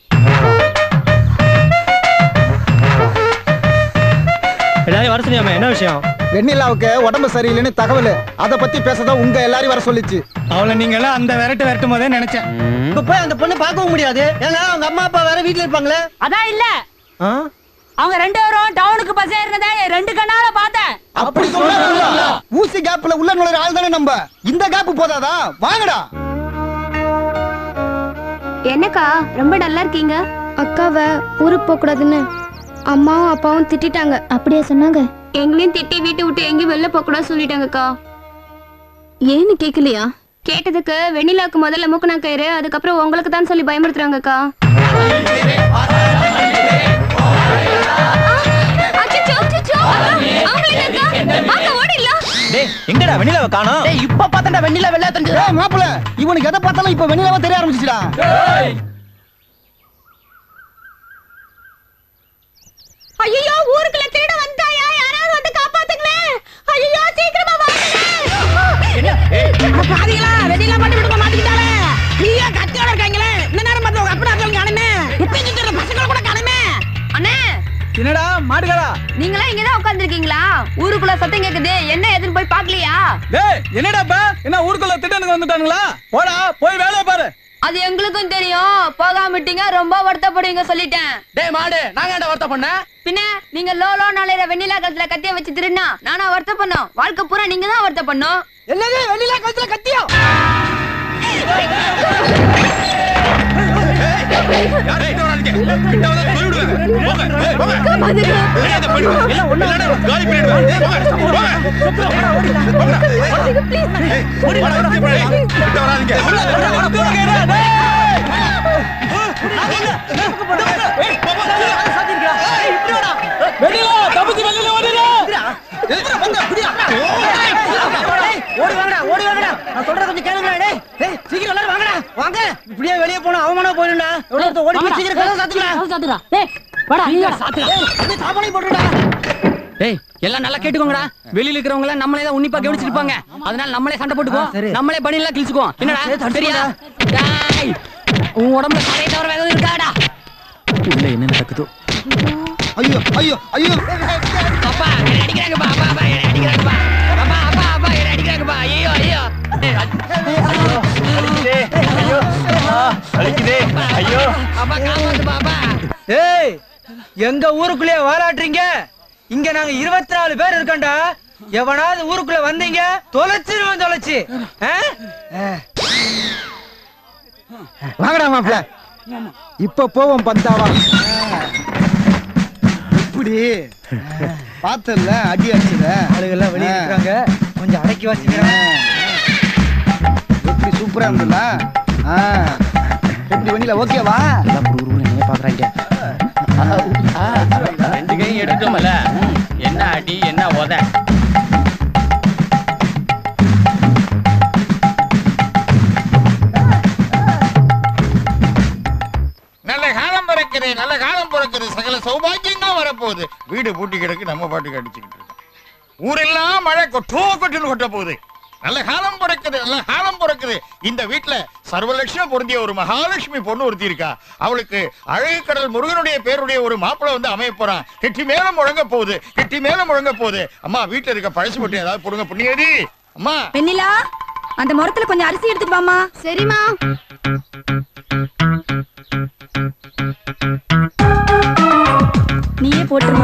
S2: எல்லாரையும் வர சொன்னியாமே என்ன விஷயம்
S15: வெண்ணிலாவுக்கு உடம்பு சரியில்லைன்னு தகவல் அத பத்தி பேசதான் உங்க எல்லாரையும் வர சொல்லிச்சு
S5: அவளை நீங்க எல்லாம் அந்த விரட்டு விரட்டும் போதே நினைச்சேன்
S12: இப்ப போய் அந்த பொண்ணு பார்க்கவும் முடியாது ஏன்னா அவங்க அம்மா அப்பா வேற வீட்டுல இருப்பாங்களே
S9: அதான் இல்ல அவங்க ரெண்டு பேரும் டவுனுக்கு பஸ் ஏறினதை என் ரெண்டு கண்ணால பார்த்தேன்
S15: அப்படி சொல்ல ஊசி கேப்ல உள்ள நுழைற ஆள் தானே நம்ம இந்த கேப் போதாதா வாங்கடா
S16: என்னக்கா ரொம்ப நல்லா இருக்கீங்க அக்காவை ஊருக்கு போக கூடாதுன்னு அம்மாவும் அப்பாவும் திட்டிட்டாங்க அப்படியே சொன்னாங்க எங்களையும் திட்டி வீட்டை விட்டு எங்கேயும் வெளில போக கூடாது சொல்லிட்டாங்கக்கா ஏன்னு கேட்கலையா கேட்டதுக்கு வெண்ணிலாக்கு முதல்ல மூக்குனா கயிறு அதுக்கப்புறம் உங்களுக்கு தான் சொல்லி பயமுறுத்துறாங்கக்கா
S15: டேய் எங்கடா வெண்ணிலாவை காணோம் டேய் இப்ப பார்த்தா வெண்ணிலா வெள்ளை தெரிஞ்சு டேய் மாப்ள இவனுக்கு எதை பார்த்தாலும் இப்ப வெண்ணிலாவை தெரிய ஆரம்பிச்சுடா
S9: ஐயோ ஊருக்குள்ள திருட வந்தாயா யாராவது வந்து காப்பாத்துங்களே ஐயோ சீக்கிரமா வாங்க பாத்தீங்களா வெடியில பண்ணி விடுங்க மாட்டிக்கிட்டாலே நீயா கத்தியோட இருக்காங்களே இந்த நேரம் பார்த்து உங்க அப்பா அக்கா காணுமே குப்பை சுத்துற பசங்களை கூட காணுமே
S16: அண்ணே
S15: என்னடா மாடுகளா
S16: நீங்களா இங்கதான் உட்கார்ந்திருக்கீங்களா ஊருக்குள்ள சத்தம் கேக்குது என்ன எதுன்னு போய் பாக்கலையா
S4: டேய் என்னடாப்பா என்ன ஊருக்குள்ள திட்டனுக்கு வந்துட்டானுங்களா போடா போய் வேலையை பாரு
S16: அது எங்களுக்கும் தெரியும் போகாம விட்டீங்க ரொம்ப வருத்தப்படுவீங்க சொல்லிட்டேன்
S4: டேய் மாடு நாங்க என்ன வருத்தம் பண்ண
S16: பின்ன நீங்க லோ லோ நாளையில வெண்ணிலா கழுத்துல கத்திய வச்சு திருடினா நானா வருத்தம் பண்ணோம் வாழ்க்கை பூரா நீங்க தான் வருத்தம் பண்ணும்
S12: என்னது வெண்ணிலா கழுத்துல கத்தியம்
S4: வெளியில தப்பிச்சு வெளியில ஓடிடு
S12: ஓடி வாங்கடா ஓடி வாங்கடா நான் சொல்றத கொஞ்சம் கேளுங்கடா டேய் டேய் சீக்கிரம் எல்லாரும் வாங்கடா வாங்க இப்படியே வெளிய போனா அவமானம் போயிடும்டா எவ்வளவு ஒருத்தன் ஓடி போய் சீக்கிரம் கதவை சாத்துடா
S9: சாத்துடா டேய் வாடா
S12: நீங்க சாத்துடா டேய் அப்படியே தாப்பாளையும் போட்டுடா
S4: டேய் எல்லாம் நல்லா கேட்டுக்கோங்கடா வெளியில இருக்கிறவங்க எல்லாம் நம்மளே தான் உன்னிப்பா கவனிச்சிட்டு இருப்பாங்க அதனால நம்மளே சண்டை போட்டுக்குவோம் நம்மளே பணியெல்லாம் கிழிச்சுக்குவோம் என்னடா சரியா டேய் உன் உடம்புல கரையை தவிர வேற எதுவும் இருக்காடா
S11: உள்ள என்ன நடக்குதோ
S15: ஐயோ ஐயோ ஐயோ
S4: அப்பா என்ன அடிக்கிறாங்கப்பா அப்பா அப்பா என்ன அடிக்கிறாங்கப்பா அப்பா அப்பா அப்பா என்ன அடிக்கிறாங்கப்பா ஐயோ ஐயோ
S15: அழிக்குதே ஐயோ
S4: அப்பா காப்பாத்துப்பா அப்பா
S12: ஏய் எங்க ஊருக்குள்ளே வாலாட்டுறீங்க இங்க நாங்க இருபத்தி நாலு பேர் இருக்கோம்டா எவனாவது ஊருக்குள்ள வந்தீங்க தொலைச்சிருவோம் தொலைச்சு ஆ?
S15: வாங்கடா மாப்ள இப்ப போவோம் பந்தாவா இப்படி பார்த்தல அடி அடிச்சுத
S12: ஆளுகெல்லாம் வெளியே இருக்காங்க கொஞ்சம் அடக்கி வச்சுக்கிறேன்
S15: எப்படி சூப்பரா இருந்தல ஆ எப்படி வெண்ணில ஓகேவா
S11: எல்லாம் குரு குரு என்ன பாக்குறாங்க
S4: ரெண்டு கையும் எடுத்தோம்ல என்ன அடி என்ன உத
S8: நல்ல காலம் பிறக்குது நல்ல காலம் பிறக்குது சகல சௌபாகியங்களும் வரப்போகுது வீடு பூட்டி கிடக்கு நம்ம பாட்டுக்கு அடிச்சுக்கிட்டு இருக்கோம் ஊரெல்லாம் மழை கொட்டோ கொட்டுன்னு கொட்ட போகுது நல்ல காலம் பிறக்குது நல்ல காலம் பிறக்குது இந்த வீட்டுல சர்வலட்சுமி பொருந்திய ஒரு மகாலட்சுமி பொண்ணு ஒருத்தி இருக்கா அவளுக்கு அழகு கடல் முருகனுடைய பேருடைய ஒரு மாப்பிளை வந்து அமைய போறான் கெட்டி மேல முழங்க போகுது கெட்டி மேல முழங்க போகுது அம்மா வீட்டுல இருக்க பழசு பொட்டி ஏதாவது போடுங்க புண்ணியடி அம்மா
S9: வெண்ணிலா அந்த முறத்துல கொஞ்சம் அரிசி எடுத்துட்டு வாமா
S16: சரிம்மா
S9: நீயே போட்டுருமா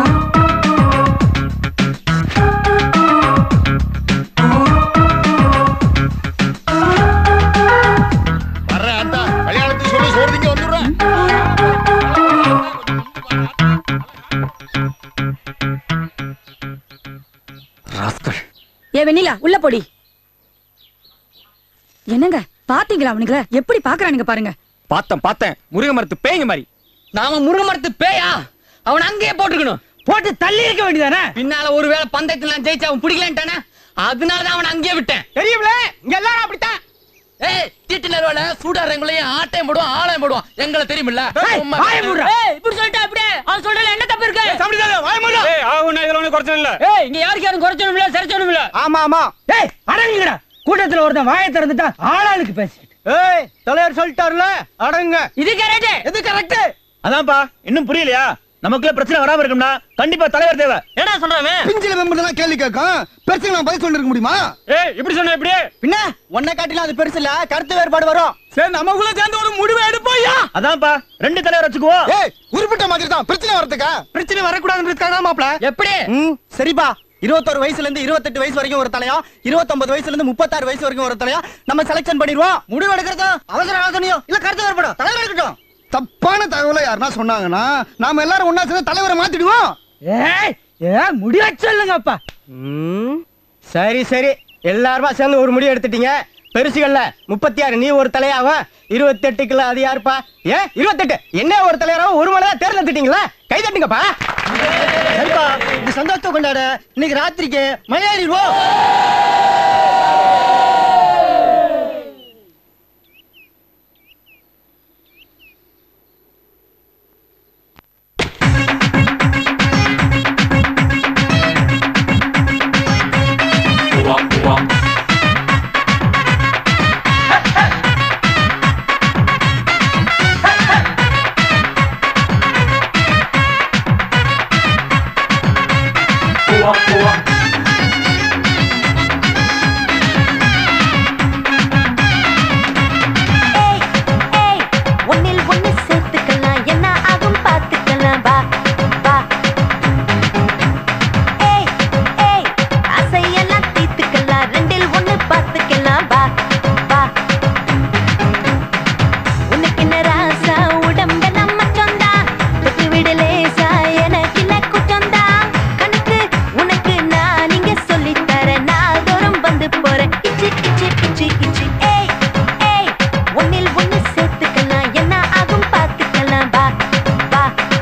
S8: வர்ற அத்தா கல்யாணத்துக்கு சொல்லி சோறுதிங்க வந்துடுறேன்
S11: ராஸ்கல்
S10: ஏ வெண்ணிலா உள்ள போடி என்னங்க பாத்தீங்களா அவனுங்கள எப்படி பாக்குறானுங்க பாருங்க
S11: பார்த்தேன் பார்த்தேன் முருக மரத்து பேய்ங்க மாதிரி
S4: நாம முருக மரத்து பேயா அவன் அங்கேயே போட்டுக்கணும் போட்டு தள்ளி இருக்க வேண்டியதானே பின்னால ஒருவேளை பந்தயத்துல நான் ஜெயிச்சு அவன் பிடிக்கலன்ட்டானே அதனாலதான் அவன் அங்கேயே விட்டேன் தெரியுமில இங்க எல்லாரும் அப்படித்தான் ஏய் தீட்டு நேர்வால சூடாரங்களையும் ஆட்டையும் போடுவான் ஆலயம் போடுவான் எங்களை தெரியுமில்ல சும்மா-
S10: ஏய், இப்படி சொல்லிட்டா அப்படியே அவன் சொல்றதுல என்ன தப்பு இருக்கு
S11: ஏய் ஆகுனா இதுல ஒண்ணு குறைச்சல இல்ல
S10: ஏய் இங்க யாருக்கு யாரும் குறைச்சணும் இல்ல சரிச்சணும் இல்ல
S12: ஆமா ஆமா
S10: ஏய் அடங்குங்கடா கூட்டத்துல ஒருத்தன் வாயை திறந்துட்டா ஆளாளுக்கு பேசி
S12: ஏய் தலைவர் சொல்லிட்டாருல அடங்க
S10: இது கரெக்ட்
S12: எது கரெக்ட்
S11: அதான்ப்பா இன்னும் புரியலையா நமக்குள்ள பிரச்சனை வராம இருக்கும்னா கண்டிப்பா தலைவர் தேவை என்ன சொல்றவன்
S12: பிஞ்சில மெம்பர் தான் கேள்வி கேட்கும் பிரச்சனை நான் பதில் சொல்லிருக்க முடியுமா
S11: ஏய் இப்படி சொன்ன எப்படி
S12: பின்ன உன்னை காட்டிலாம் அது பெருசு இல்ல கருத்து வேறுபாடு வரும் சரி நமக்குள்ள சேர்ந்து ஒரு முடிவு எடுப்போம்யா
S11: அதான்ப்பா ரெண்டு தலைவர் வச்சுக்குவோம்
S12: ஏய் உருப்பிட்ட மாதிரி தான் பிரச்சனை வரதுக்கா பிரச்சனை வரக்கூடாதுன்றதுக்காக மாப்ள
S4: எப்படி
S12: ம் சரிப்பா இருபத்தொரு வயசுல இருந்து இருபத்தெட்டு வயசு வரைக்கும் ஒரு தலையா இருபத்தொன்பது வயசுல இருந்து முப்பத்தாறு வயசு வரைக்கும் ஒரு தலையா நம்ம செலக்ஷன் பண்ணிடுவோம் முடிவு எடுக்கிறதா அவசர ஆலோசனையோ இல்ல கருத்து வேறுபடும் தலைவர் இருக்கட்டும் தப்பான தகவலை யாருன்னா சொன்னாங்கன்னா நாம எல்லாரும் ஒன்னா சேர்ந்து தலைவரை மாத்திடுவோம்
S10: ஏய் ஏ முடிய சொல்லுங்கப்பா
S12: சரி சரி எல்லாருமா சேர்ந்து ஒரு முடிவு எடுத்துட்டீங்க பெருசுகள்ல முப்பத்தி ஆறு நீ ஒரு தலையாகும் இருபத்தெட்டுக்குள்ள அது யாருப்பா ஏ இருபத்தெட்டு என்ன ஒரு தலைவராகவும் ஒரு மலை தேர்ந்தெடுத்துட்டீங்களா கை தட்டுங்கப்பா சரிப்பா இது சந்தோஷத்தை கொண்டாட இன்னைக்கு ராத்திரிக்கு மலையாடிடுவோம்
S19: ஒன்னில் ஒன்னு சேர்த்துக்கலாம் என்ன ஆகும் பார்த்துக்கலாம் வா வா ஏய் ஏய் அசையெல்லாம் தீர்த்துக்கலாம் ரெண்டில் ஒன்னு பார்த்துக்கலாம் வா வா உனக்கு என்ன ராசா உடம்பெல்லாம் மச்சம்தான் தொட்டு விடு லேசா எனக்கு என்ன குற்றம்தான் கணக்கு உனக்கு நான் இங்க சொல்லித் தரேன் நாள்தோறும் வந்து போறேன் இச்சு இச்சு இச்சு இச்சு ஏய் ஏய் ஒன்னில் ஒன்னு சேர்த்துக்கலாம் என்ன ஆகும் பார்த்துக்கலாம் வா வா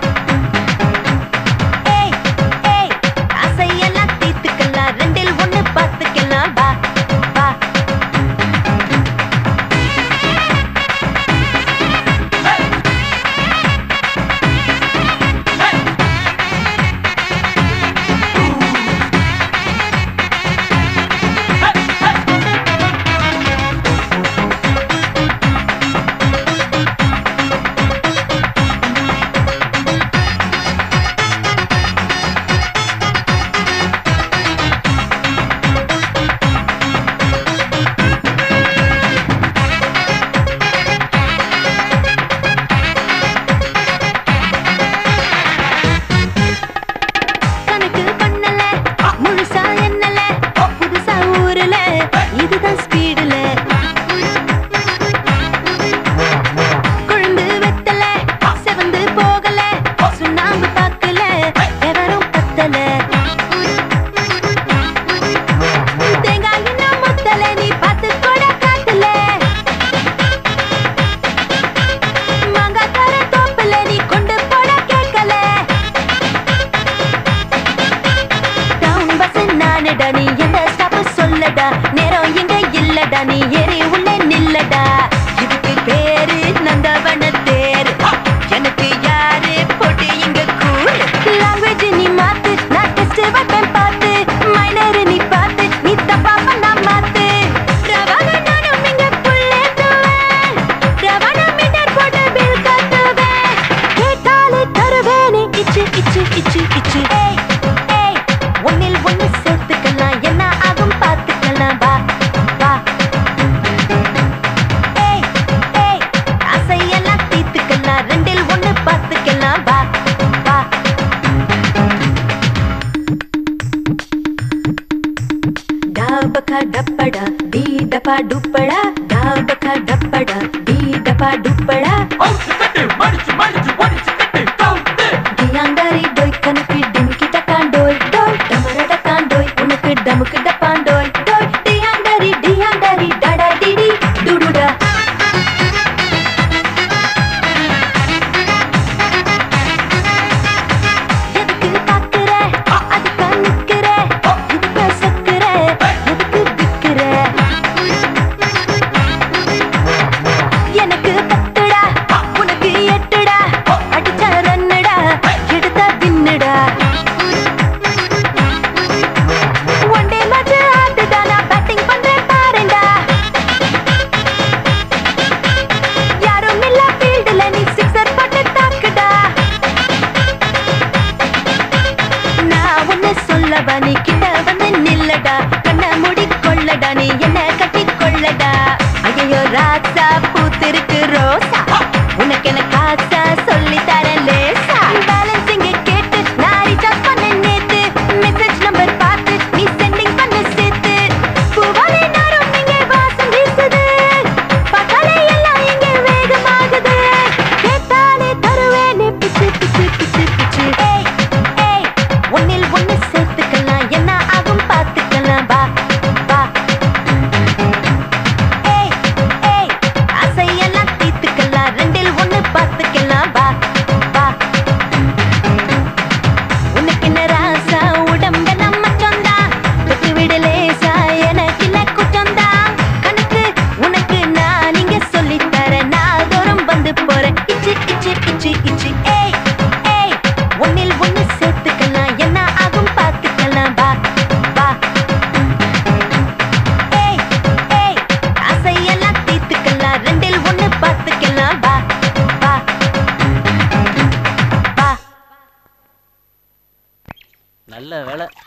S19: ஏய் ஏய் ஆசையெல்லாம் தீர்த்துக்கலாம் ரெண்டில் ஒன்னு பார்த்துக்கலாம் வா வா கணக்கு பண்ணல முழுசா என்னல புதுசா ஊருல இதுதான் ஸ்பீடுல கொழுந்து வெத்தல செவந்து போகல சுண்ணாம்பு பாக்கல எவரும் பத்தல தேங்காய் இன்னும் முத்தல நீ பார்த்து கூட காட்டல மாங்காய் தர தோப்புல நீ கொண்டு போட கேட்கல டவுன் பஸ் நானடா நீ எந்த ஸ்டாப் சொல்லடா நேரம் எங்க இல்லடா நீ ஏறி உள்ள நில்லடா இதுக்கு பேரு நந்தவன தேர் எனக்கு யாரு போட்டு இங்க கூல் லாங்குவேஜ் நீ மாத்து நான் டெஸ்ட் வைப்பேன் பார்த்து மைனர் நீ பார்த்து நீ தப்பா பண்ணா மாத்து ரவான நானும் இங்க புள்ளேத்துவேன் ரவான மீட்டர் போட்டு பில் கட்டுவேன் கேட்டாலே தருவேனே இச்சு இச்சு இச்சு இச்சு ஏய் ஏய் ஒன்னில் ஒன்னு சேர்த்துக்கலாம் என்ன ஆகும் பார்த்துக்கலாம் வா வா ஏய் ஏய் ஆசையெல்லாம் தீர்த்துக்கலாம் ரெண்டில் ஒன்னு பார்த்துக்கலாம் வா வா டாபகா டப்படா டி டபா டுப்படா டாபகா டப்படா டி டபா டுப்படா டியாங்காரி டோய் கணக்கு டிமிக்கி டக்காண்டோய் டோய் டமர டக்காண்டோய் உனக்கு டமுக்கு டப்பாண்டோய்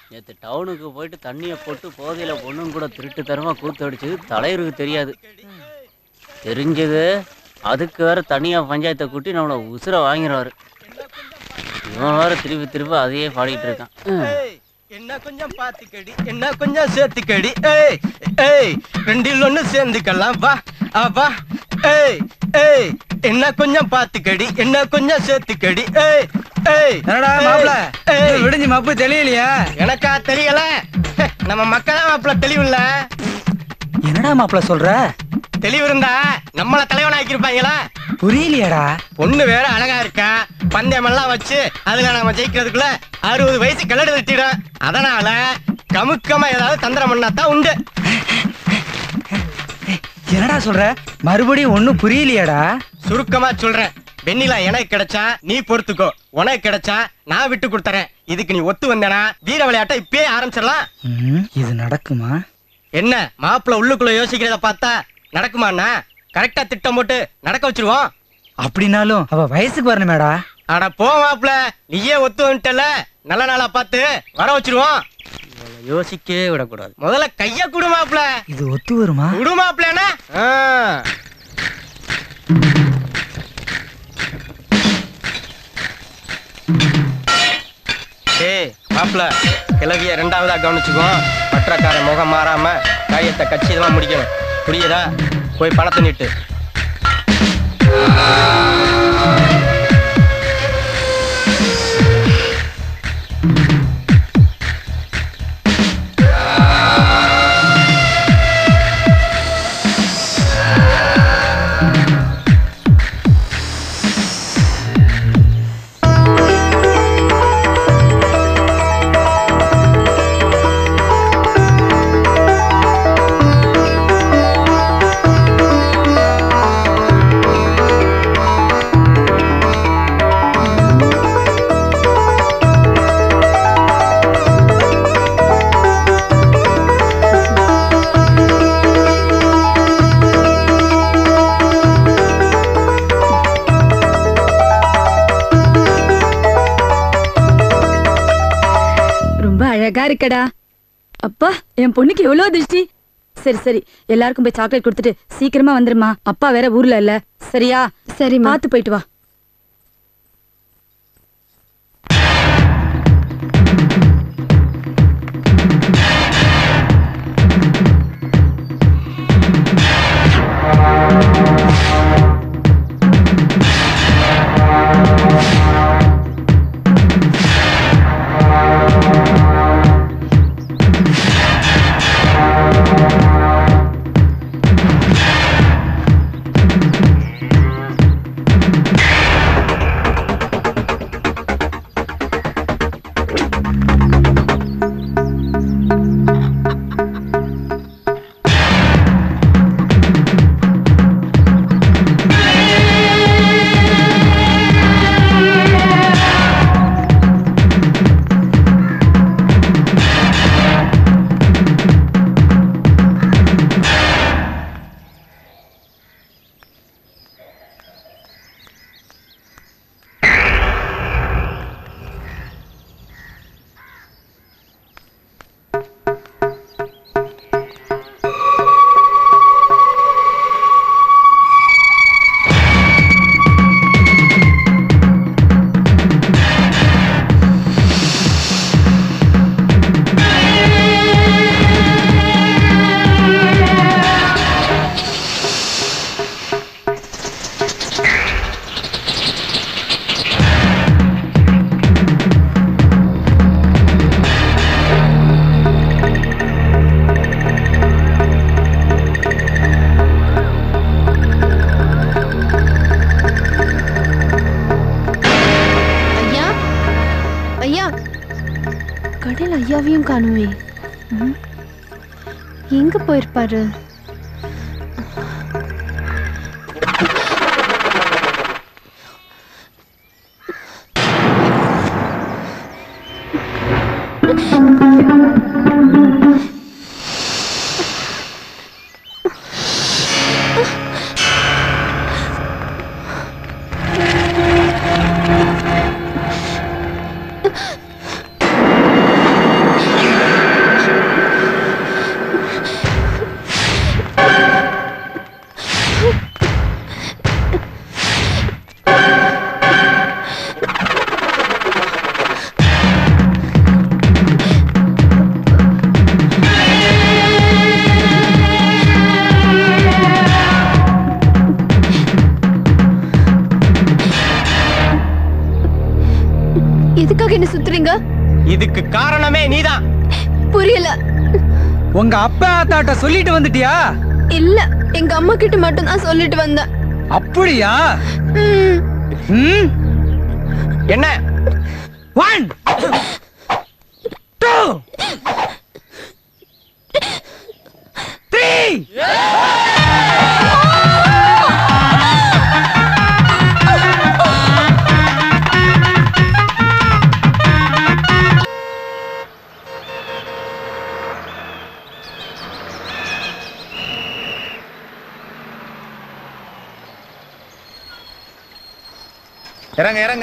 S4: நேற்று டவுனுக்கு போயிட்டு தண்ணியை போட்டு போதையில பொண்ணும் கூட திருட்டு தரமா கூத்து அடிச்சது தலைவருக்கு தெரியாது தெரிஞ்சது அதுக்கு வேற தனியா பஞ்சாயத்தை கூட்டி நம்மளை உசுரை வாங்கிடுவாரு இவன் வேற திருப்பி திருப்பி அதையே பாடிட்டு இருக்கான் ம்.
S17: என்ன கொஞ்சம் பாத்துக்கடி என்ன கொஞ்சம் சேர்த்துக்கடி ஏய் ஏய் ரெண்டில் ஒண்ணு சேர்ந்துக்கலாம் வா ஆ, வா ஏய் ஏய் என்ன கொஞ்சம் பாத்துக்கடி என்ன கொஞ்சம் சேர்த்துக்கடி ஏய் ஏய்
S10: என்னடா
S17: ஏய்,
S10: மாப்பிள
S17: ஏய்
S10: விடிஞ்சு மப்பு தெளியலையா
S17: எனக்கா தெரியல நம்ம மக்கள் மாப்பிள தெளிவு இல்ல
S10: என்னடா மாப்பிள சொல்ற
S17: தெளிவு இருந்தா நம்மள தலைவன் ஆக்கிருப்பாங்களா
S10: புரியலையாடா
S17: பொண்ணு வேற அழகா இருக்கா பந்தயம் எல்லாம் வச்சு அதுல நம்ம ஜெயிக்கிறதுக்குள்ள அறுபது வயசு கிளடு தட்டிடும் அதனால கமுக்கமா ஏதாவது தந்திரம் பண்ணாதான் உண்டு
S10: என்னடா சொல்ற மறுபடியும் ஒண்ணும் புரியலையாடா
S17: சுருக்கமா சொல்றேன் வெண்ணிலா எனக்கு கிடைச்சா நீ பொறுத்துக்கோ உனக்கு கிடைச்சா நான் விட்டு கொடுத்துறேன் இதுக்கு நீ ஒத்து வந்தேனா வீர விளையாட்டை இப்பயே ஆரம்பிச்சிடலாம்
S10: ம், இது நடக்குமா
S17: என்ன மாப்பிள்ள உள்ளுக்குள்ள யோசிக்கிறத பார்த்தா நடக்குமாண்ணா கரெக்டா திட்டம் போட்டு நடக்க வச்சிருவோம்
S10: அப்படின்னாலும் அவ வயசுக்கு வரணுமேடா
S17: அட போ மாப்பிள்ள நீயே ஒத்து வந்துட்டல நல்ல நாளா பார்த்து வர வச்சிருவோம்
S10: யோசிக்கவே விடக்கூடாது
S17: முதல்ல கைய குடு மாப்பிள்ள
S10: இது ஒத்து வருமா
S17: குடு மாப்பிள்ளனா ஏய் மாப்பிள்ள கிளவிய ரெண்டாவதா கவனிச்சுக்கோ பற்றக்காரன் முகம் மாறாம காரியத்தை கச்சிதமா முடிக்கணும் புரியுதா போய் பணத்தை நீட்டு
S13: ரொம்ப அழகா இருக்கடா அப்பா என் பொண்ணுக்கு எவ்வளவு திருஷ்டி சரி சரி எல்லாருக்கும் போய் சாக்லேட் கொடுத்துட்டு சீக்கிரமா வந்துருமா அப்பா வேற ஊர்ல இல்ல சரியா சரி பார்த்து போயிட்டு வா
S20: ஐயா ஐயா கடையில் ஐயாவையும் காணுமே ம். எங்க போயிருப்பாரு
S19: ஆ
S20: என்ன சுத்துறீங்க
S17: இதுக்கு காரணமே நீதான்
S20: புரியல
S10: உங்க அப்பா ஆத்தாட்ட சொல்லிட்டு வந்துட்டியா
S20: இல்ல எங்க அம்மா கிட்ட மட்டும் தான் சொல்லிட்டு வந்தேன்
S10: அப்படியா
S20: ம்.
S10: ம்
S17: என்ன
S10: ஒன் டூ த்ரீ
S14: இறங்க இறங்க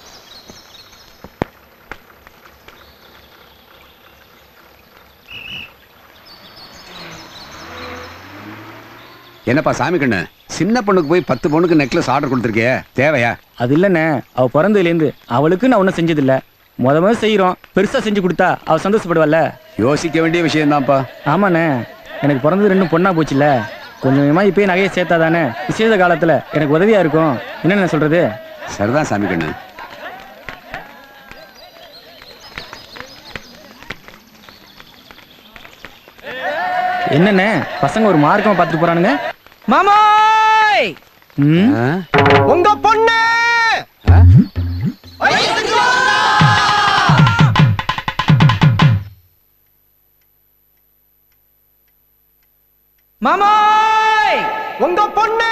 S7: என்னப்பா சாமி கண்ணு சின்ன பொண்ணுக்கு போய் பத்து பொண்ணுக்கு நெக்லஸ் ஆர்டர் கொடுத்துருக்கியே தேவையா
S11: அது இல்லைண்ணே அவ பிறந்ததுலேருந்து அவளுக்கு நான் ஒன்றும் செஞ்சதில்ல முத முத செய்கிறோம் பெருசாக செஞ்சு கொடுத்தா அவ சந்தோஷப்படுவாள்ல
S7: யோசிக்க வேண்டிய விஷயம்தான்ப்பா
S11: ஆமாண்ணே எனக்கு பிறந்தது ரெண்டும் பொண்ணா போச்சுல்ல கொஞ்சம் கொஞ்சமாக இப்போயே நகையை சேர்த்தா தானே விசேஷ காலத்தில் எனக்கு உதவியாக இருக்கும் என்னென்ன சொல்கிறது
S7: சரிதான் சாமி கண்ணு
S11: என்னண்ணே பசங்க ஒரு மார்க்கமாக பார்த்துட்டு போகிறானுங்க
S17: மாமாய்
S11: ம்
S17: உங்க பொண்ணு மாமாய் உங்க பொண்ணு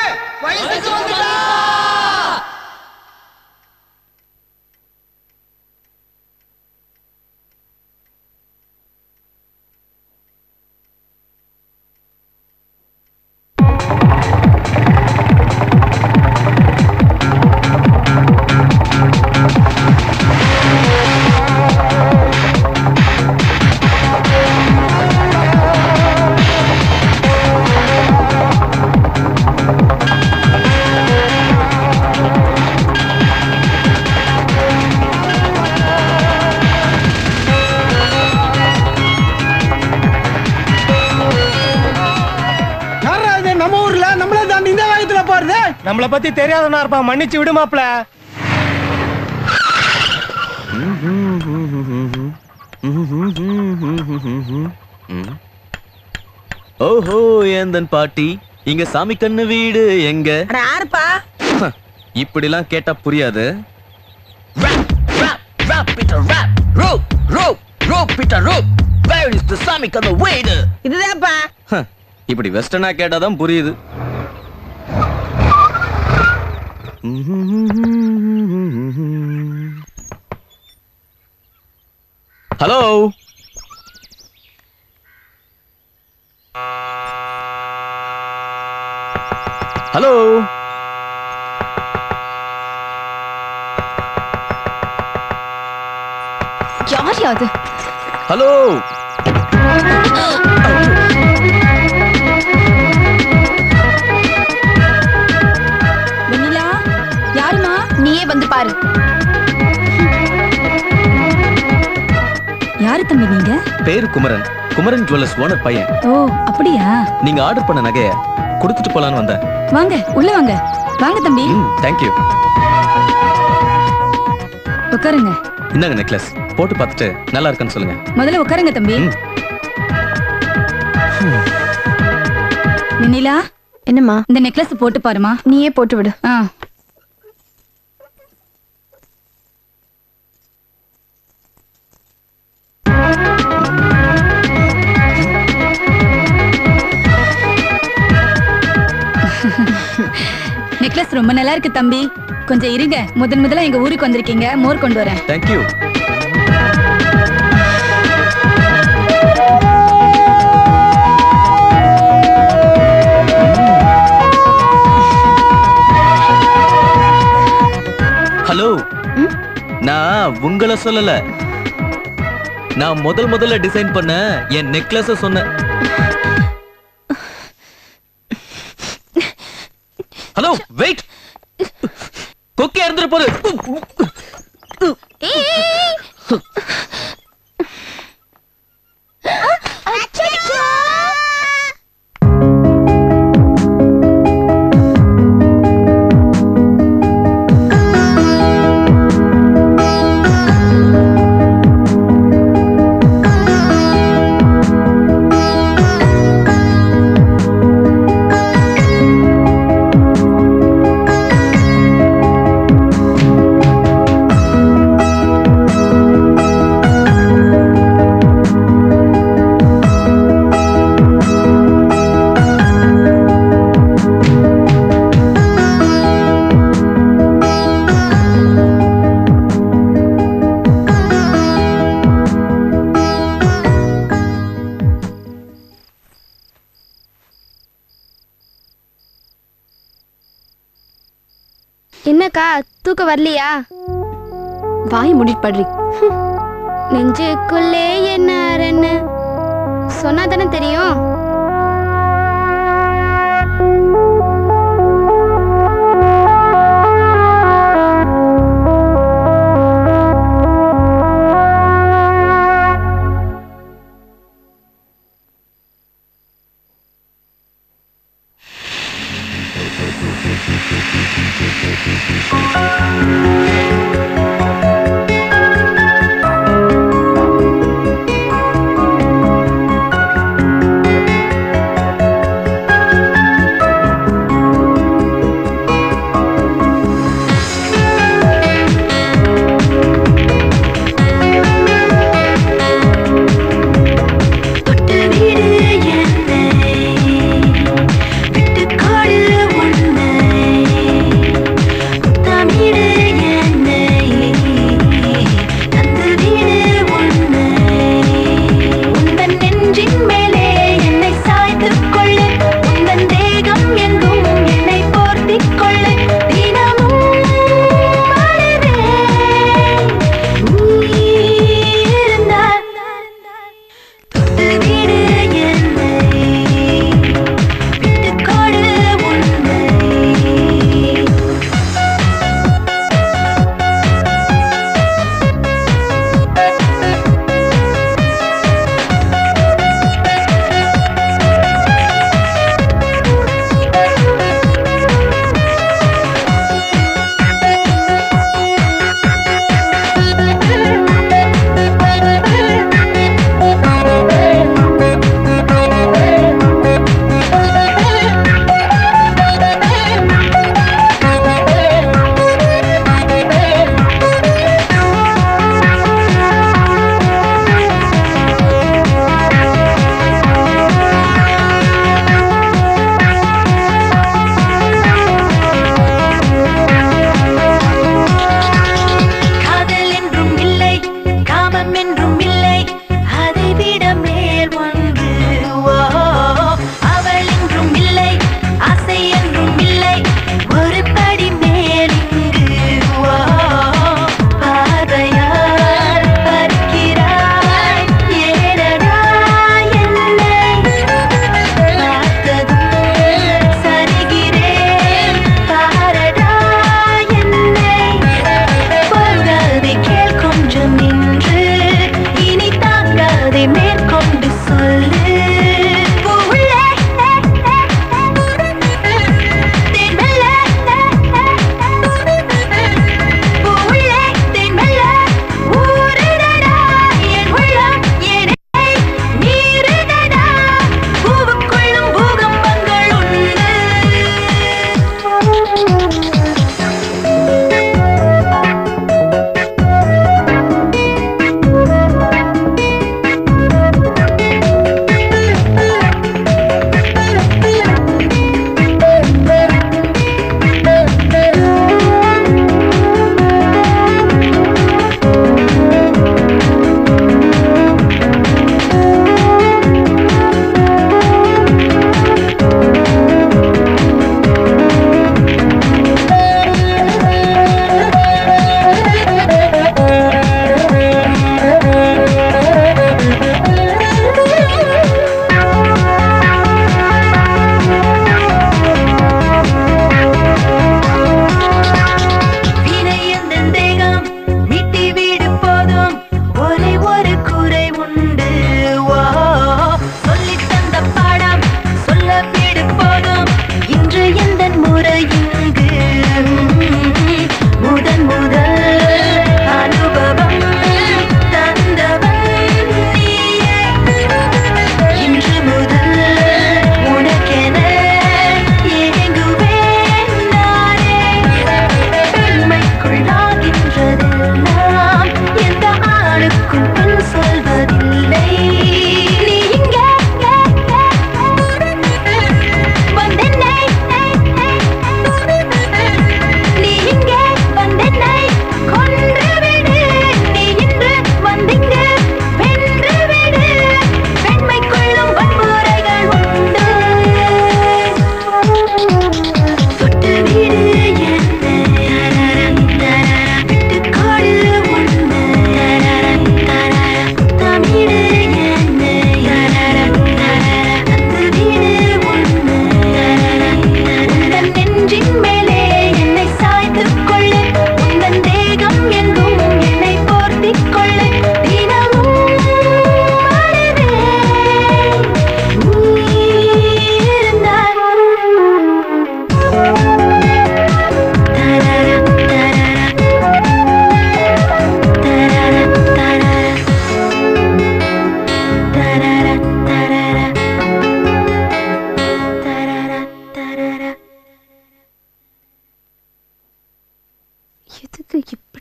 S10: யாரா இது நம்ம ஊர்ல நம்மளே தாண்டி இந்த வேகத்துல போறது
S17: நம்மள பத்தி தெரியாதவனா இருப்பான் மன்னிச்சு விடு மாப்ள
S22: ஓஹோ ஏந்தன் பாட்டி இங்க சாமி கண்ணு வீடு எங்க
S9: யாருப்பா
S22: இப்படிலாம் கேட்டா புரியாது
S9: இதுதான்ப்பா
S22: இப்படி வெஸ்டர்னா கேட்டாதான் புரியுது ஹலோ ஹலோ
S20: யார் யாது
S22: ஹலோ
S13: வெண்ணிலா யாருமா
S20: நீயே வந்து பாரு
S13: யாரு தம்பி நீங்க
S22: பேரு குமரன் குமரன் ஜுவல்லர்ஸ் ஓனர் பையன்
S13: ஓ அப்படியா
S22: நீங்க ஆர்டர் பண்ண நகைய கொடுத்துட்டு போலான்னு வந்தேன்
S13: வாங்க உள்ள வாங்க வாங்க தம்பி
S22: தேங்க்யூ
S13: உட்காருங்க
S22: இந்தாங்க நெக்லஸ் போட்டு பார்த்துட்டு நல்லா இருக்குன்னு சொல்லுங்க
S13: முதல்ல உட்காருங்க தம்பி வெண்ணிலா
S20: என்னம்மா
S13: இந்த நெக்லஸ் போட்டு பாருமா
S20: நீயே போட்டு விடு
S13: ஆ நெக்லஸ் ரொம்ப நல்லா இருக்கு தம்பி கொஞ்சம் இருங்க முதன் முதல்ல எங்க ஊருக்கு வந்திருக்கீங்க மோர் கொண்டு வரேன்
S22: தேங்க்யூ ஹலோ நான் உங்களை சொல்லல நான் முதல் முதல்ல டிசைன் பண்ண என் நெக்லஸ சொன்னேன் ஹலோ வெயிட் கொக்கே இருந்துட்டு போகுது
S20: என்னக்கா தூக்கம் வரலையா வாய் மூடிட்டு படுறி நெஞ்சுக்குள்ளே என்ன அரன்னு சொன்னா தானே தெரியும்
S19: விட்டு காடு உன்னை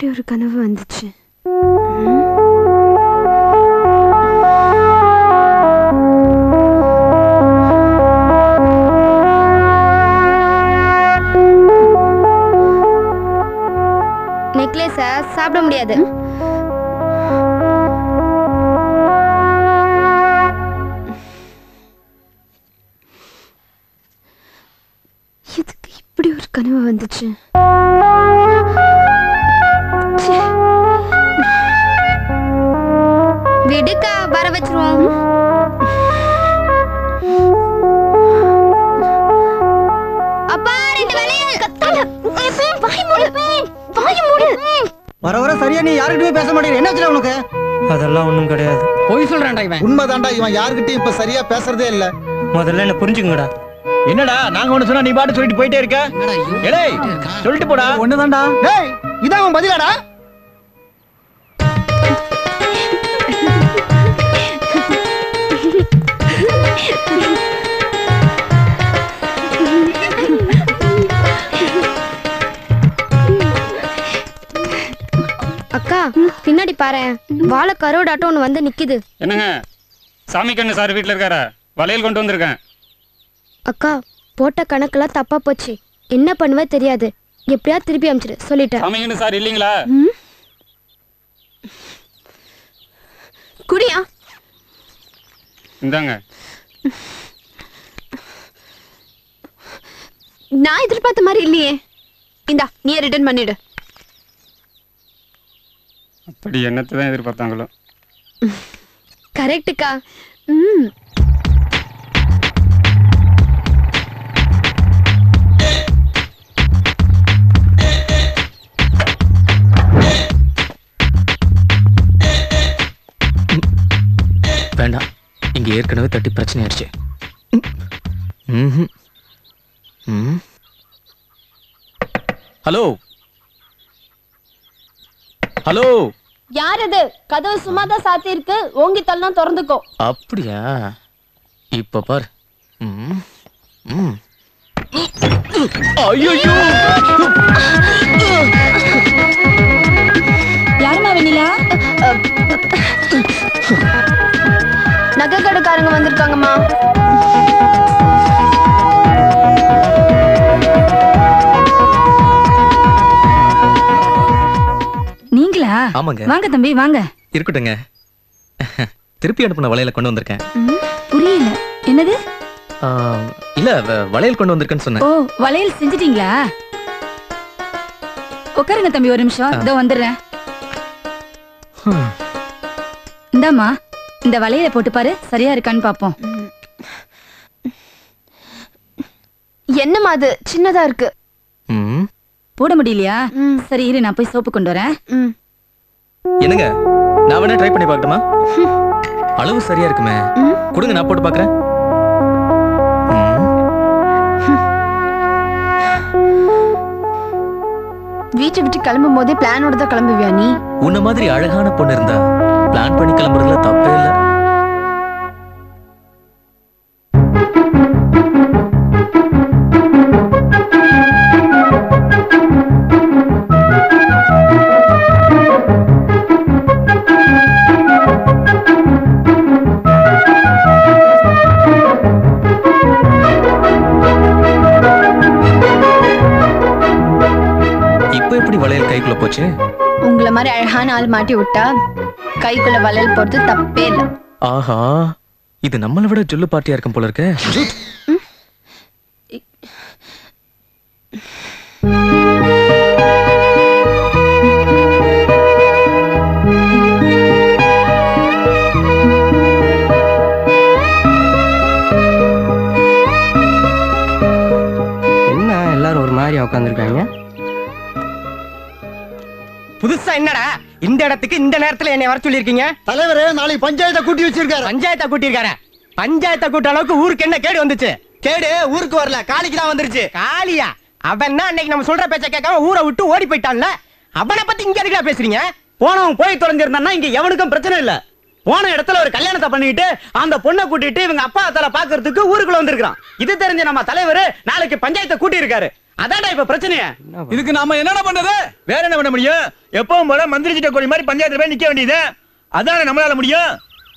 S18: இப்படி ஒரு கனவு வந்துச்சு
S20: நெக்லஸ சாப்பிட முடியாது
S18: எதுக்கு இப்படி ஒரு கனவு வந்துச்சு
S20: விடுக்கா வர வச்சிருவோம் அப்பா ரெண்டு வளையல் கத்தால வாய் மூடு வாய் மூடு
S12: வர வர சரியா நீ யாருக்கிட்டயும் பேச மாட்டேங்கிற என்ன வச்சுல உனக்கு
S17: அதெல்லாம் ஒண்ணும் கிடையாது
S4: பொய் சொல்றான்டா இவன்
S15: உண்மைதான்டா இவன் யாருக்கிட்டையும் இப்ப சரியா பேசுறதே இல்ல
S17: முதல்ல என்ன புரிஞ்சுக்குங்கடா
S2: என்னடா நாங்க ஒண்ணு சொன்னா நீ பாட்டு சொல்லிட்டு போயிட்டே இருக்க ஏய் சொல்லிட்டு போடா
S12: ஒண்ணுதான்டா
S15: டேய் இதான் அவன் பதிலாடா
S20: அக்கா பின்னாடி பாரு வாழை கருவடாட்டம் ஒண்ணு வந்து நிக்குது
S6: என்னங்க சாமி கண்ணு சார் வீட்டில் இருக்காரா வளையல் கொண்டு வந்திருக்கேன்
S20: அக்கா போட்ட கணக்கெல்லாம் தப்பா போச்சு என்ன பண்ணுவே தெரியாது எப்படியா திருப்பி அமிச்சிரு சொல்லிட்டேன்
S6: சாமி கண்ணு சார் இல்லைங்களா
S18: குடியா
S6: இந்தாங்க
S18: நான் எதிர்பார்த்த மாதிரி இல்லையே இந்தா நீ ரிட்டர்ன் பண்ணிடு
S6: அப்படி என்னத்தை தான் எதிர்பார்த்தாங்களோ
S18: கரெக்டுக்கா ம்
S11: வேண்டாம் இங்க ஏற்கனவே தட்டி பிரச்சனை ஆயிடுச்சு ம்ஹும். ம். ஹலோ ஹலோ
S20: யார் அது கதவு சும்மா தான் சாத்தி இருக்கு ஓங்கி தள்ளலாம் திறந்துக்கோ
S11: அப்படியா இப்ப பார் ம். ம்.
S13: யாருமா வெண்ணிலா
S20: நகை கடைக்காரங்க வந்திருக்காங்கம்மா
S13: நீங்களா
S11: ஆமாங்க
S13: வாங்க தம்பி வாங்க
S11: இருக்கட்டுங்க திருப்பி அனுப்பின வளையல கொண்டு வந்திருக்கேன்
S13: புரியல என்னது
S11: ஆ, இல்ல வ- வளையல் கொண்டு வந்திருக்கேன்னு
S13: ஓ
S11: சொன்னேன்
S13: வளையல் செஞ்சிட்டீங்களா உட்காருங்க தம்பி ஒரு நிமிஷம் இதோ வந்துடுறேன்
S11: ஹம்.
S13: இந்தாம்மா இந்த வளையலை போட்டு பாரு சரியா இருக்கான்னு பாப்போம்
S18: என்னம்மா அது சின்னதா இருக்கு
S11: ம்.
S13: போட முடியலையா சரி இரு நான் போய் சோப்பு கொண்டு வரேன்
S11: என்னங்க நான் வேணா ட்ரை பண்ணி பார்க்கட்டுமா அளவு சரியா இருக்குமே கொடுங்க நான் போட்டு பார்க்கறேன்
S18: வீட்டை விட்டு கிளம்பும் போதே பிளானோட தான் கிளம்புவியா நீ
S11: உன்ன மாதிரி அழகான பொண்ணு இருந்தா பிளான் பண்ணி கிளம்புறதுல தப்பே இல்ல இப்போ எப்படி வளையல் கைக்குள்ள போச்சு
S18: உங்களை மாதிரி அழகான ஆள் மாட்டி விட்டா கைக்குள்ள வளையல் போறது தப்பே இல்ல
S11: ஆஹா இது நம்மளை விட ஜொல்லு பார்ட்டியா இருக்கும் போல இருக்கு
S17: என்ன எல்லாரும் ஒரு மாதிரி உட்காந்துருக்காங்க புதுசா என்னடா இந்த இடத்துக்கு இந்த நேரத்துல என்னை வர சொல்லிருக்கீங்க
S15: தலைவரே நாளைக்கு பஞ்சாயத்தை கூட்டி வச்சிருக்காரு
S17: பஞ்சாயத்தை கூட்டியிருக்காரு பஞ்சாயத்தை கூட்ட அளவுக்கு ஊருக்கு என்ன கேடு வந்துச்சு
S2: கேடு ஊருக்கு வரல காளிக்கு தான் வந்துருச்சு
S17: காளியா அவன் தான் அன்னைக்கு நம்ம சொல்ற பேச்ச கேட்காம ஊரை விட்டு ஓடி போயிட்டான்ல அவனை பத்தி இங்க எதுக்குடா பேசுறீங்க
S12: போனவன் போய் தொலைஞ்சிருந்தான்னா இங்க எவனுக்கும் பிரச்சனை இல்ல
S1: போன இடத்துல ஒரு கல்யாணத்தை பண்ணிட்டு அந்த பொண்ணை கூட்டிட்டு இவங்க அப்பா தலை பாக்குறதுக்கு ஊருக்குள்ள வந்திருக்கான் இது தெரிஞ்ச நம்ம தலைவர் நாளைக்கு பஞ்சாயத்தை கூட்டி இருக்காரு அதான்டா இப்ப பிரச்சனையே
S21: இதுக்கு நாம என்னடா பண்றது வேற என்ன பண்ண முடியும் எப்பவும் போல மந்திரி கிட்ட கோழி மாதிரி பஞ்சாயத்துல போய் நிக்க வேண்டியது அதானே நம்மளால முடியும்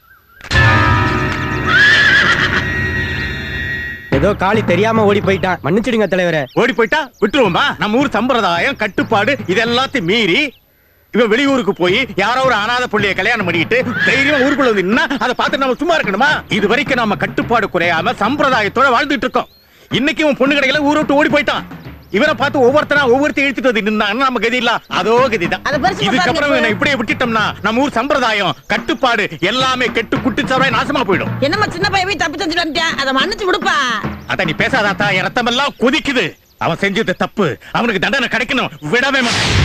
S17: ஏதோ காளி தெரியாம ஓடி போயிட்டான் மன்னிச்சிடுங்க தலைவரே
S14: ஓடி போயிட்டா விட்டுருவோமா நம்ம ஊர் சம்பிரதாயம் கட்டுப்பாடு இது எல்லாத்தையும் மீறி இவன் வெளியூருக்கு போய் யாரோ ஒரு அனாதை புள்ளைய கல்யாணம் பண்ணிட்டு தைரியமா ஊருக்குள்ள வந்து நின்னா அதை பார்த்து நம்ம சும்மா இருக்கணுமா இது வரைக்கும் நம்ம கட்டுப்பாடு குறையாம சம்பிரதாயத்தோட வாழ்ந்துட்டு இருக்கோம் இன்னைக்கு இவன் பொண்ணு கடையில ஊரை விட்டு ஓடி போயிட்டான் இவனை பார்த்து ஒவ்வொருத்தனா ஒவ்வொருத்தையும் இழுத்துட்டு வந்து நின்னாங்கன்னா நம்ம கதி இல்ல அதோ கதிதான் இதுக்கப்புறம் இவனை இப்படியே விட்டுட்டோம்னா நம்ம ஊர் சம்பிரதாயம் கட்டுப்பாடு எல்லாமே கெட்டு குட்டிச்சவராய் நாசமா போயிடும்
S9: என்னம்மா சின்ன பையன் போய் தப்பு செஞ்சுட்டு வந்துட்டேன் அதை மன்னிச்சு விடுப்பா
S14: அத நீ பேசாதாத்தா என் ரத்தம் எல்லாம் கொதிக்குது அவன் செஞ்சது தப்பு அவனுக்கு தண்டனை கிடைக்கணும் விடவே மாட்டேன்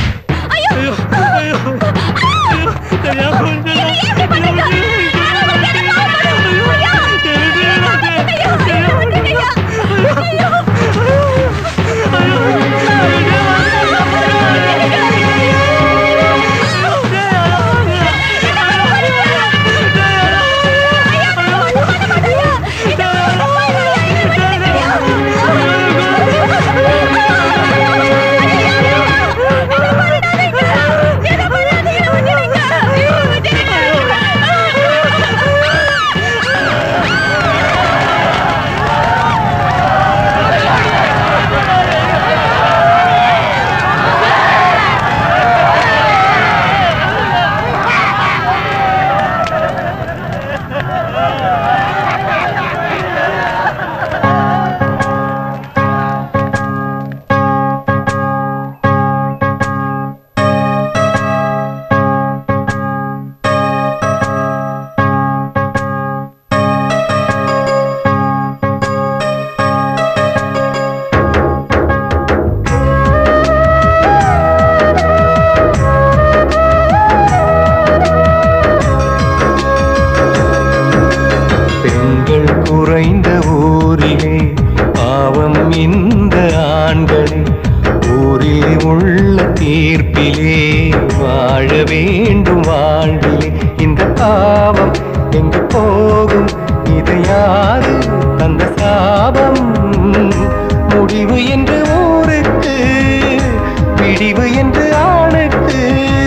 S23: பெண்கள் குறைந்த ஊரிலே பாவம் இந்த ஆண்களே ஊரில் உள்ள தீர்ப்பிலே வாழ வேண்டும் வாழ்விலே இந்த பாவம் எங்கு போகும் இதை யாரு தந்த சாபம் முடிவு என்று ஊருக்கு பிடிவு என்று ஆணுக்கு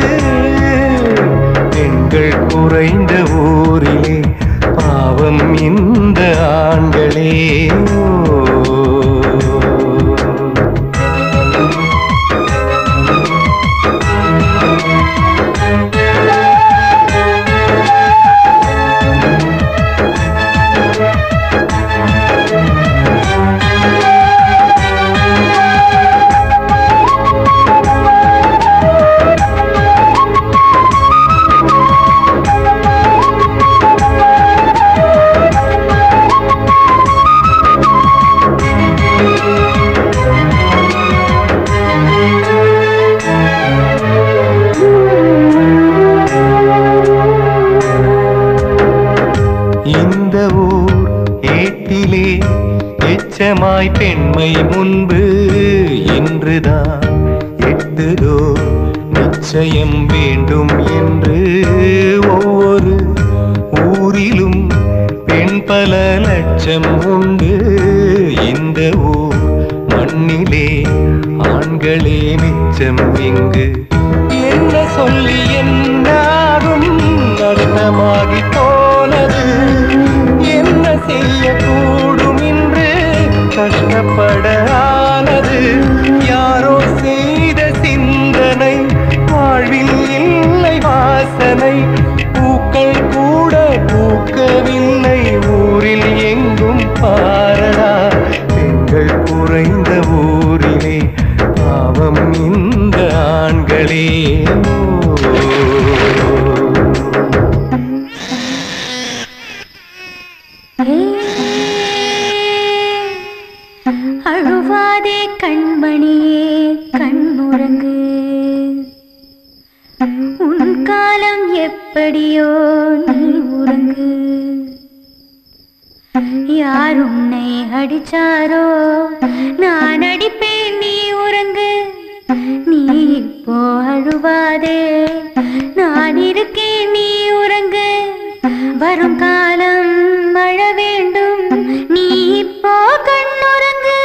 S23: பெண்கள் குறைந்த ஊரிலே பாவம் இந்த ஆண்களே இந்த ஊர் ஏட்டிலே எச்சமாய் பெண்மை முன்பு இன்றுதான் எட்டுதோ நிச்சயம் வேண்டும் என்று ஒவ்வொரு ஊரிலும் பெண் பல லட்சம் உண்டு இந்த ஊர் மண்ணிலே ஆண்களே மிச்சம் இங்கு என்ன சொல்லி என்னாகும் நடுக்கமாகி போனது என்ன செய்யக்கூடும் இன்று கஷ்டப்பட ஆனது யாரோ செய்த சிந்தனை வாழ்வில் இல்லை வாசனை பூக்கள் கூட பூக்கவில்லை ஊரில் எங்கும் பாரடா பெண்கள் குறைந்த ஊரிலே பாவம் இந்த ஆண்களே
S20: அழுவாதே கண்மணியே கண்ணுறங்கு உன் காலம் எப்படியோ நீ உறங்கு யார் உன்னை அடிச்சாரோ நான் அடிப்பேன் நீ உறங்கு நீ இப்போ அழுவாதே நான் இருக்கேன் நீ உறங்கு வரும் காலம் மழை வேண்டும் நீ இப்போ கண்ணுறங்கு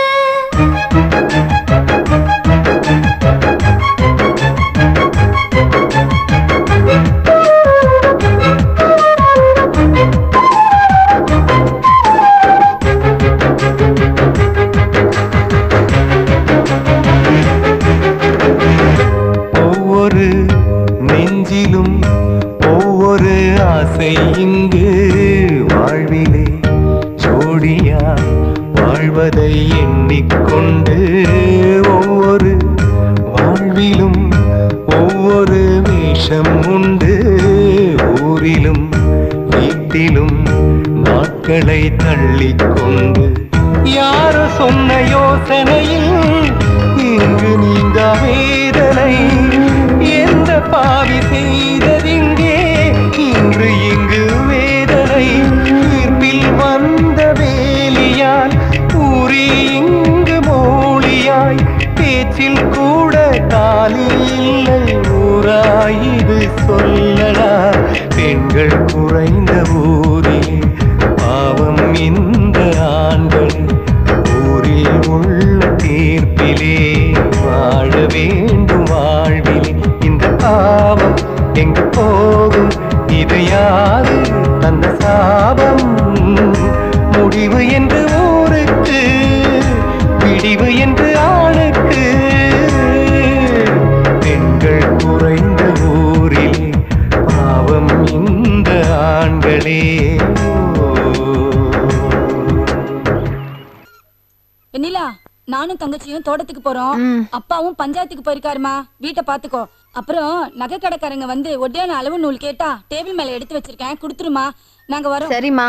S23: ஒவ்வொரு நெஞ்சிலும் ஒவ்வொரு ஆசை இங்கு வாழ்விலே ஜோடியா வாழ்வதை எண்ணிக்கொண்டு ஒவ்வொரு வாழ்விலும் ஒவ்வொரு வேஷம் உண்டு ஊரிலும் வீட்டிலும் நாட்களை தள்ளிக்கொண்டு யாரோ சொன்ன யோசனையில் இங்கு நீங்க வேதனை எந்த பாவி செய்ததிங்கே இன்று இங்கு வேதனை தீர்ப்பில் வந்த வேலியால் ஊரி இங்கு மோழியாய் பேச்சில் கூட தாலி இல்லை ஊராய் இது சொல்லடா பெண்கள் குறைந்த ஊரில் பாவம் இந்த ஆண்கள் ஊரில் உள்ள தீர்ப்பிலே வாழ வேண்டும் வாழ்விலே இந்த பாவம் எங்கு போகும் இது யாரு தந்த சாபம் முடிவு என்று ஊருக்கு விடிவு என்று ஆணுக்கு பெண்கள் குறைந்த ஊரில் பாவம் இந்த ஆண்களே
S13: வெண்ணிலா நானும் தங்கச்சியும் தோட்டத்துக்கு போறோம் அப்பாவும் பஞ்சாயத்துக்கு போயிருக்காருமா வீட்டை பாத்துக்கோ அப்புறம் நகை கடைக்காரங்க வந்து ஒட்டியான அளவு நூல் கேட்டா டேபிள் மேல எடுத்து வச்சிருக்கேன் கொடுத்துருமா நாங்க வரோம்
S18: சரிம்மா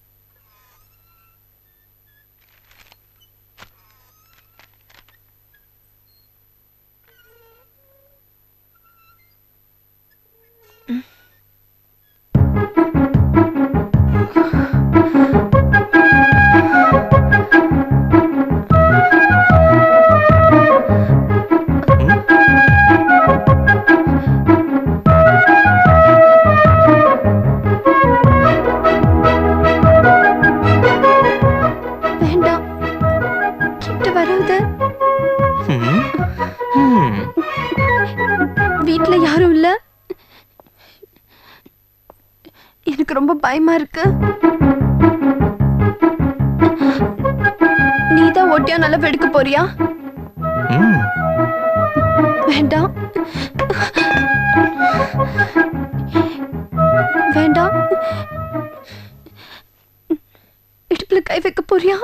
S18: வேண்டாம் கிட்ட வராத வீட்ல யாரும் இல்ல எனக்கு ரொம்ப பயமா இருக்கு நீதான் ஒட்டியா நல்லா வெடுக்க போறியா வேண்டாம் வேண்டாம் இடுப்புல கை வைக்க போறியா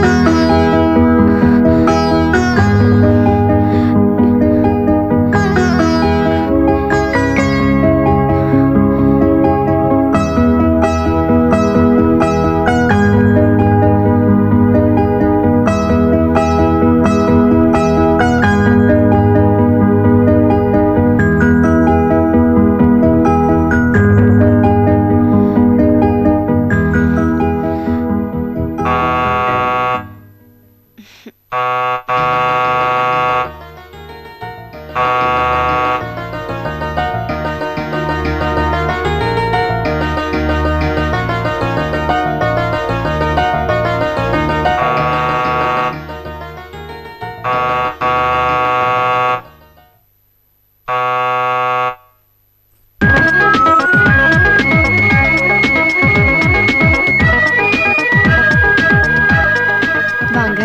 S18: வாங்க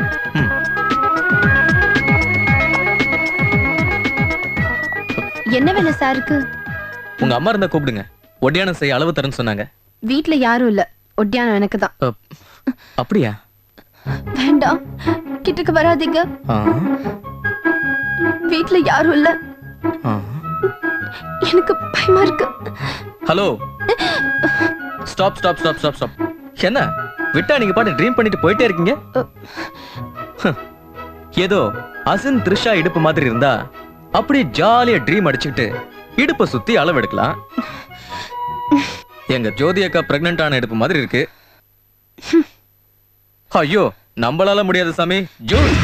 S18: என்ன வேலை சாருக்கு
S22: உங்க அம்மா இருந்தா கூப்பிடுங்க ஒட்டியானம் செய்ய அளவு தரேன்னு சொன்னாங்க
S18: வீட்ல யாரும் இல்ல ஒட்டியானம் எனக்கு தான்
S22: அ, அப்படியா
S18: வேண்டாம் கிட்டக்கு வராதீங்க
S22: ஆ,
S18: வீட்ல யாரும் இல்ல
S22: ஆ.
S18: எனக்கு பயமா இருக்கு
S22: hello stop stop stop stop stop என்ன விட்டா நீங்க பாட்டு ட்ரீம் பண்ணிட்டு போயிட்டே இருக்கீங்க ஹம். ஏதோ அசின் த்ரிஷா இடுப்பு மாதிரி இருந்தா அப்படியே ஜாலியா ட்ரீம் அடிச்சுக்கிட்டு இடுப்பை சுத்தி அளவு எடுக்கலாம் எங்க ஜோதி அக்கா பிரெக்னன்ட் ஆன இடுப்பு மாதிரி இருக்கு ஐயோ நம்மளால முடியாது சாமி ஜூஸ்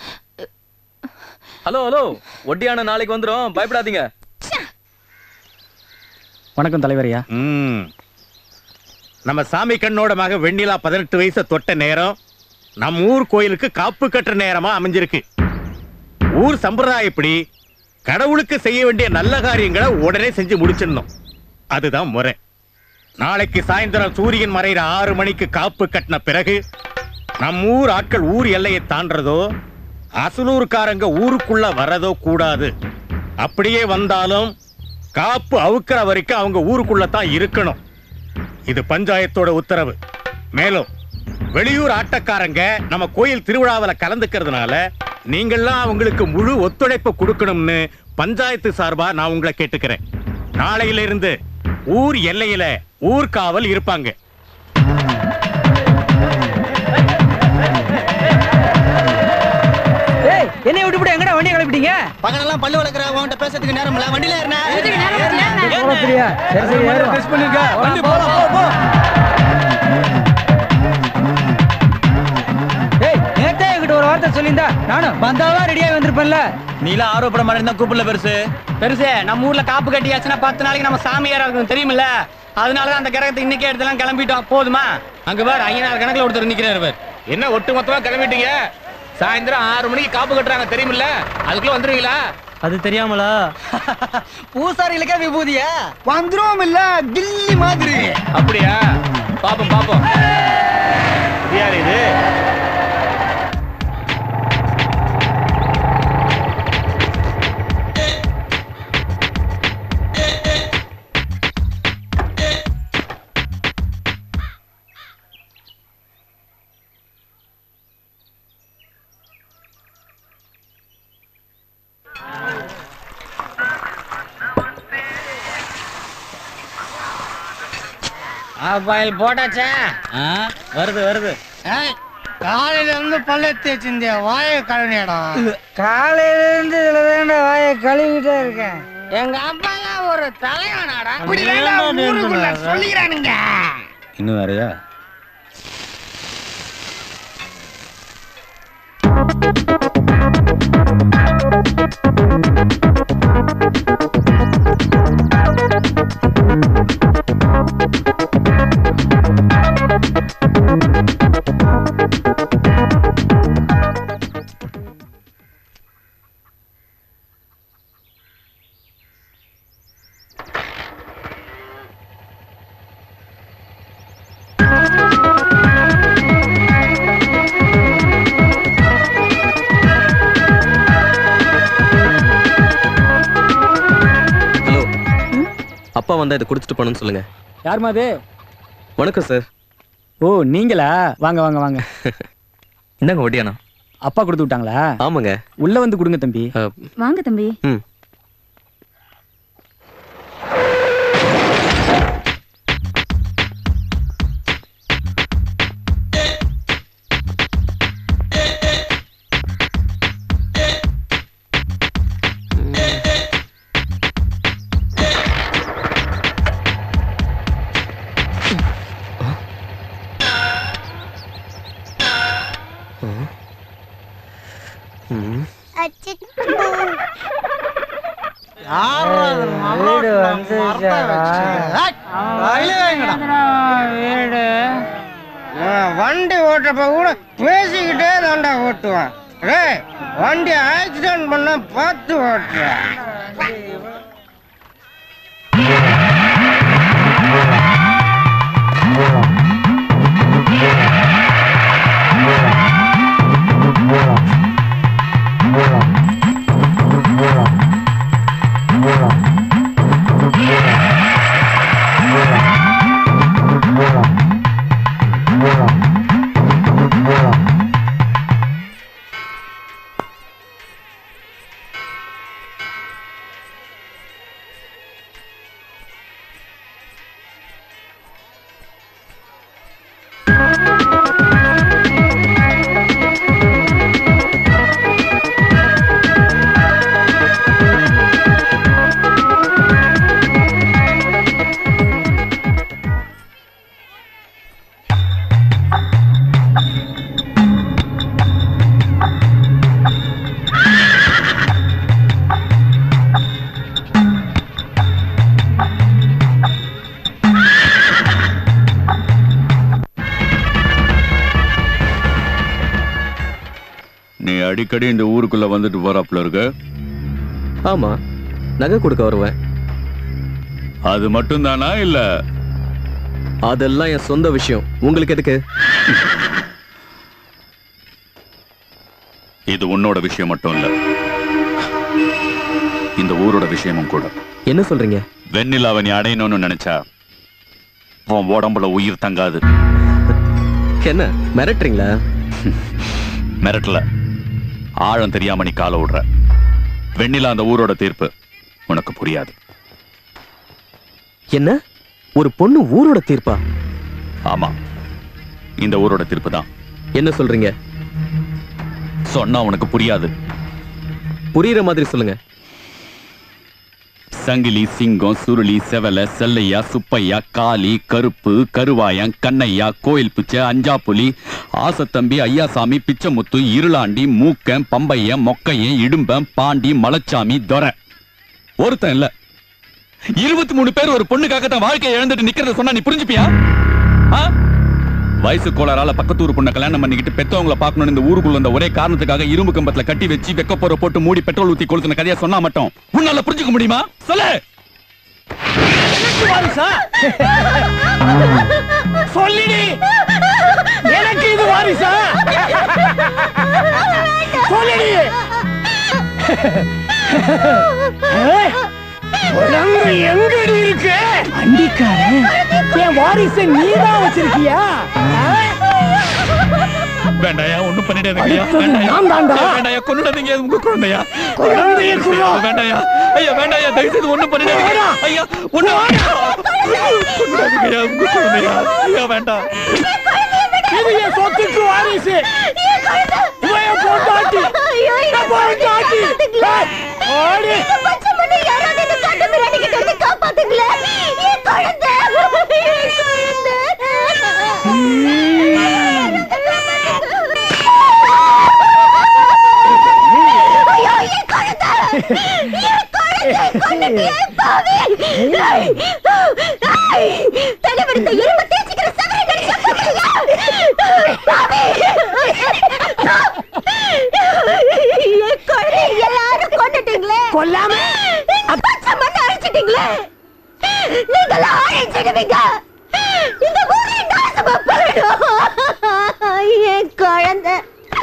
S22: ஹலோ ஹலோ ஒட்டியான நாளைக்கு வந்துரும் பயப்படாதீங்க
S11: வணக்கம் தலைவரையா
S14: ம் நம்ம சாமி கண்ணோட மக வெண்ணிலா பதினெட்டு வயசு தொட்ட நேரம் நம்ம ஊர் கோயிலுக்கு காப்பு கட்டுற நேரமா அமைஞ்சிருக்கு ஊர் சம்பிரதாயப்படி கடவுளுக்கு செய்ய வேண்டிய நல்ல காரியங்களை உடனே செஞ்சு முடிச்சிடணும் அதுதான் முறை நாளைக்கு சாயந்தரம் சூரியன் மறைகிற ஆறு மணிக்கு காப்பு கட்டின பிறகு நம்ம ஊர் ஆட்கள் ஊர் எல்லையை தாண்டறதோ அசலூர்காரங்க ஊருக்குள்ள வரதோ கூடாது அப்படியே வந்தாலும் காப்பு அவுக்கிற வரைக்கும் அவங்க ஊருக்குள்ள தான் இருக்கணும் இது பஞ்சாயத்தோட உத்தரவு மேலும் வெளியூர் ஆட்டக்காரங்க நம்ம கோயில் திருவிழாவில் கலந்துக்கிறதுனால நீங்கள்லாம் அவங்களுக்கு முழு ஒத்துழைப்பு கொடுக்கணும்னு பஞ்சாயத்து சார்பா நான் உங்களை கேட்டுக்கிறேன் நாளையில இருந்து ஊர் எல்லையில ஊர்காவல் இருப்பாங்க
S4: ஏய் என்னைய விட்டுவிட்டு எங்கடா வண்டியை கிளப்பிட்டீங்க
S1: பகலெல்லாம் பல்லு வளர்க்குற உன்கிட்ட பேசுறதுக்கு நேரம் இல்ல வண்டியில ஏறினா
S4: அப்படியா சரி சரி ஏறுறோம்.
S17: டெஸ்ட் பண்ணிருக்க வண்டி
S4: போ, போ, போ. ஏய் நேத்தே என்கிட்ட ஒரு வார்த்தை சொல்லியிருந்தா நானும் வந்தாவா ரெடியாகி வந்திருப்பேன்ல
S17: நீலாம் ஆரோப்பட மாதிரி இருந்தா கூப்பிடல பெருசு
S4: பெருசே நம்ம ஊர்ல காப்பு கட்டியாச்சுன்னா பத்து நாளைக்கு நம்ம சாமியாரா இருக்கும் தெரியுமில்ல அதனாலதான் அந்த கிரகத்துக்கு இன்னைக்கே எடுத்துலாம் கிளம்பிட்டோம் போதுமா அங்க பாரு ஐயனார் கணக்குல ஒருத்தர் நிக்கிறாரு பாரு
S3: என்ன ஒட்டு மொத்தமா கிளம்பிட்டீங்க சாயந்தரம் ஆறு மணிக்கு காப்பு கட்டுறாங்க தெரியுமில்ல அதுக்குள்ள வந்துருவீங்களா
S4: அது தெரியாமலா
S12: பூசாரிகளுக்கே விபூதியா வந்துரும் இல்ல கில்லி மாதிரி
S3: அப்படியா பாப்போம் பாப்போம் இது யாரு இது
S4: ஆப்பாயில் போட்டாச்சா வருது வருது
S12: காலையில இருந்து பல்ல தேய்ச்சிருந்தியா வாய கழுவிடா
S4: காலையில இருந்து இதுல தானே வாயை கழுவிட்டே இருக்கேன் எங்க அப்பா ஒரு தலைவனாடா
S12: சொல்லிக்கிறானுங்க
S11: இன்னும் வேறையா
S5: ஹலோ அப்பா வந்தா இதை கொடுத்துட்டு போகணும்னு சொல்லுங்க
S4: யாருமா அது
S5: வணக்கம் சார்
S4: ஓ நீங்களா வாங்க வாங்க வாங்க
S5: இந்தாங்க ஒடியானா
S4: அப்பா கொடுத்து விட்டாங்களா
S5: ஆமாங்க
S4: உள்ள வந்து கொடுங்க தம்பி
S20: வாங்க தம்பி
S5: ம் ம்
S12: வீடு வீடு வண்டி ஓட்டுறப்ப கூட பேசிக்கிட்டே தாண்டா ஓட்டுவான் டேய் வண்டி ஆக்சிடென்ட் பண்ண பார்த்து ஓட்டுறேன்
S7: நீ அடிக்கடி இந்த ஊருக்குள்ள வந்துட்டு போறாப்புல இருக்க
S5: ஆமா நகை கொடுக்க வருவேன்
S7: அது மட்டும்தானா இல்ல
S5: அதெல்லாம் என் சொந்த விஷயம் உங்களுக்கு எதுக்கு
S7: இது உன்னோட விஷயம் மட்டும் இல்ல இந்த ஊரோட விஷயமும் கூட
S5: என்ன சொல்றீங்க
S7: வெண்ணிலாவை நீ அடையணும்னு நினைச்சா உன் உடம்புல உயிர் தங்காது
S5: என்ன மிரட்டுறீங்களா
S7: மிரட்டல ஆழம் தெரியாம நீ காலை விடுற வெண்ணிலா அந்த ஊரோட தீர்ப்பு உனக்கு புரியாது
S5: என்ன ஒரு பொண்ணு ஊரோட தீர்ப்பா
S7: ஆமா இந்த ஊரோட தீர்ப்பு தான்
S5: என்ன சொல்றீங்க
S7: சொன்னா உனக்கு புரியாது
S5: புரியுற மாதிரி சொல்லுங்க
S7: சங்கிலி சிங்கம் சுருளி செவல செல்லையா சுப்பையா காளி கருப்பு கருவாயன் கண்ணையா கோயில் பிச்சை அஞ்சாப்புலி ஆசத்தம்பி ஐயாசாமி பிச்சமுத்து இருளாண்டி மூக்கன் பம்பையன் மொக்கையன் இடும்பன் பாண்டி மலச்சாமி தொரை ஒருத்தன் இல்ல இருபத்தி மூணு பேர் ஒரு பொண்ணுக்காக தான் வாழ்க்கையை இழந்துட்டு நிக்கிறத சொன்னா நீ புரிஞ்சுப்பியா ஆ? வயசு கோளாறால பக்கத்தூர் பொண்ணை கல்யாணம் பண்ணிக்கிட்டு பெத்தவங்கள பார்க்கணும்னு இந்த ஊருக்குள்ள வந்த ஒரே காரணத்துக்காக இரும்பு கம்பத்துல கட்டி வச்சு வெக்க போற போட்டு மூடி பெட்ரோல் ஊத்தி கொளுத்தின கதையா சொன்னா மட்டும் உன்னால புரிஞ்சுக்க முடியுமா சொல்லு
S10: வாரிசா சொல்லிடி எனக்கு இது வாரிசா சொல்லிடி ஏய், உடம்பு எங்கடி இருக்கு அண்டிக்காரன் என் வாரிசை நீதான் வச்சிருக்கியா
S7: வேண்டாயா ஒண்ணும் பண்ணிடாதீங்க
S10: அடுத்தது நான் தான்டா.
S7: வேண்டாயா கொன்னுடாதீங்க அது உங்க குழந்தையா
S10: குழந்தைய கொல்லு.
S7: வேண்டாயா ஐயா வேண்டாயா தயவு செய்து ஒண்ணும் பண்ணிடாதீங்க ஐயா ஒண்ணு கொன்னுடாதீங்கய்யா உங்க குழந்தையா ஐயா வேண்டாம்
S10: இது என் சொத்துக்கு வாரிசு இவன் என் பொண்டாட்டி என் பொண்டாட்டி ஏய், ஓடி
S19: தலைவருத்த இரும்பு தேய்ச்சிக்கிற சவரை எல்லாரும் கொண்டுட்டீங்களே
S10: கொல்லாம
S19: பச்சை மண்ணை அழிச்சிட்டீங்களே நீங்களாம் அழிச்சிடுவீங்க இந்த ஊரை நாசமா போயிடும் என் குழந்தை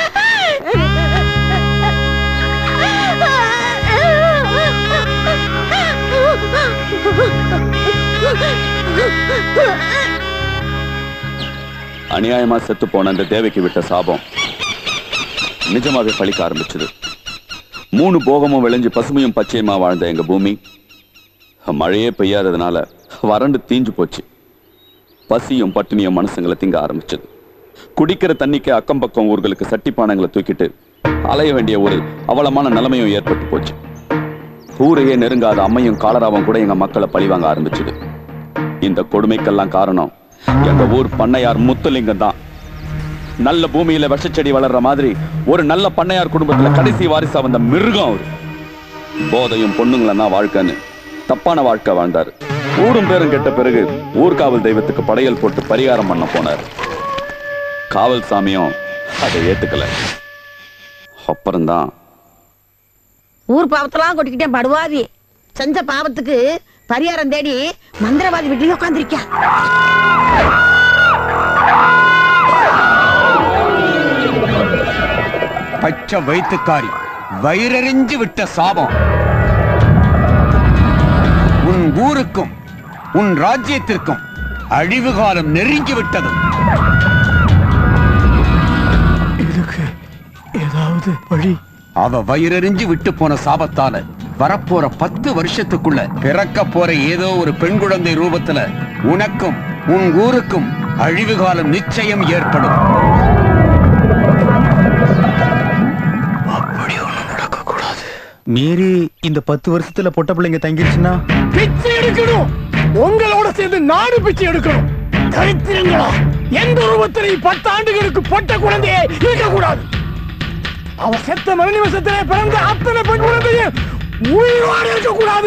S7: அநியாயமா செத்து போன அந்த தேவைக்கு விட்ட சாபம் நிஜமாவே பழிக்க ஆரம்பிச்சது மூணு போகமும் விளைஞ்சு பசுமையும் பச்சையுமா வாழ்ந்த எங்க பூமி மழையே பெய்யாததுனால வறண்டு தீஞ்சு போச்சு பசியும் பட்டினியும் மனுஷங்களை திங்க ஆரம்பிச்சது குடிக்கிற தண்ணிக்கு அக்கம் பக்கம் ஊர்களுக்கு சட்டிப்பானங்களை தூக்கிட்டு அலைய வேண்டிய ஒரு அவலமான நிலைமையும் ஏற்பட்டு போச்சு ஊரையே நெருங்காத அம்மையும் காலராவும் கூட எங்க மக்களை பழிவாங்க ஆரம்பிச்சது இந்த கொடுமைக்கெல்லாம் காரணம் எங்க ஊர் பண்ணையார் முத்துலிங்கம் தான் நல்ல பூமியில விஷச்செடி வளர்ற மாதிரி ஒரு நல்ல பண்ணையார் குடும்பத்துல கடைசி வாரிசா வந்த மிருகம் அவரு போதையும் பொண்ணுங்களும் தான் வாழ்க்கைன்னு தப்பான வாழ்க்கை வாழ்ந்தாரு ஊரும் பேரும் கெட்ட பிறகு ஊர்காவல் தெய்வத்துக்கு படையல் போட்டு பரிகாரம் பண்ண போனார் காவல் சாமியும் அதை ஏத்துக்கல அப்புறம்தான்
S9: ஊர் பாவத்தெல்லாம் கொட்டிக்கிட்டேன் படுவாவி செஞ்ச பாவத்துக்கு பரிகாரம் தேடி மந்திரவாதி வீட்லயே உட்காந்துருக்கியா
S21: பச்சை வயிற்றுக்காரி வயிறறிஞ்சு விட்ட சாபம் உன் ஊருக்கும் உன் ராஜ்யத்திற்கும் அழிவு காலம் நெருங்கி விட்டது
S10: இதுக்கு ஏதாவது வழி
S21: அவ வயிறறிஞ்சு விட்டு போன சாபத்தால வரப்போற பத்து வருஷத்துக்குள்ள பிறக்க போற ஏதோ ஒரு பெண் குழந்தை ரூபத்துல உனக்கும் உன் ஊருக்கும் அழிவு காலம் நிச்சயம் ஏற்படும்
S2: மீறி இந்த பத்து வருஷத்துல பொட்ட பிள்ளைங்க தங்கிருச்சுன்னா
S10: பிச்சை எடுக்கணும் உங்களோட சேர்ந்து நாடு பிச்சை எடுக்கணும் தரித்திரங்களா எந்த உருவத்திலையும் பத்து ஆண்டுகளுக்கு பொட்ட குழந்தையே இருக்க கூடாது அவ செத்த மறு நிமிஷத்திலே பிறந்த அத்தனை பெண் குழந்தையும் உயிரோடு இருக்க கூடாது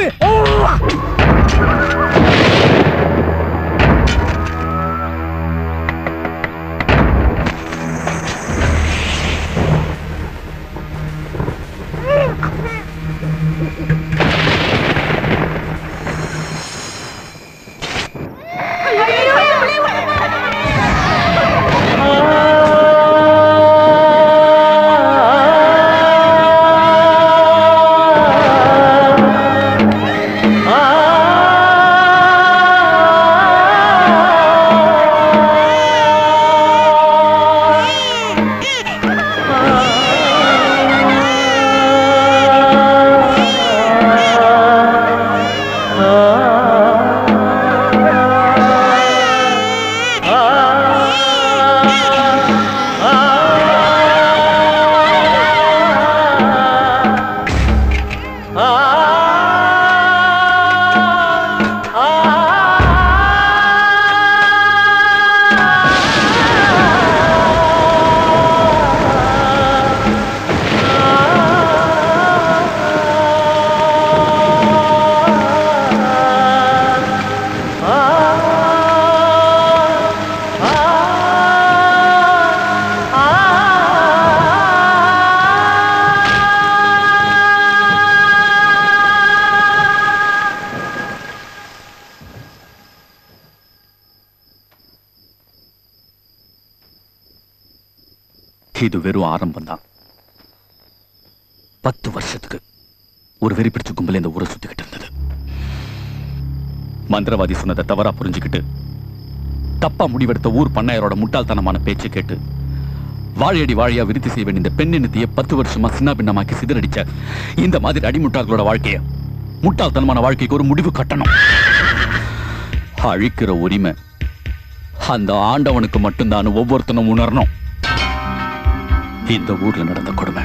S6: இது வெறும் ஆரம்பம் தான் பத்து வருஷத்துக்கு ஒரு வெறி பிடிச்ச கும்பல் இந்த ஊரை சுத்திக்கிட்டு இருந்தது மந்திரவாதி சொன்னதை தவறா புரிஞ்சுக்கிட்டு தப்பா முடிவெடுத்த ஊர் பண்ணையரோட முட்டாள்தனமான பேச்சு கேட்டு வாழையடி வாழையா விருத்தி செய்ய வேண்டிய இந்த பெண்ணினத்தைய பத்து வருஷமா சின்ன பின்னமாக்கி சிதறடிச்ச இந்த மாதிரி அடிமுட்டாள்களோட வாழ்க்கைய முட்டாள்தனமான வாழ்க்கைக்கு ஒரு முடிவு கட்டணும் அழிக்கிற உரிமை அந்த ஆண்டவனுக்கு மட்டும்தான் ஒவ்வொருத்தனும் உணரணும் இந்த ஊர்ல நடந்த கொடுமை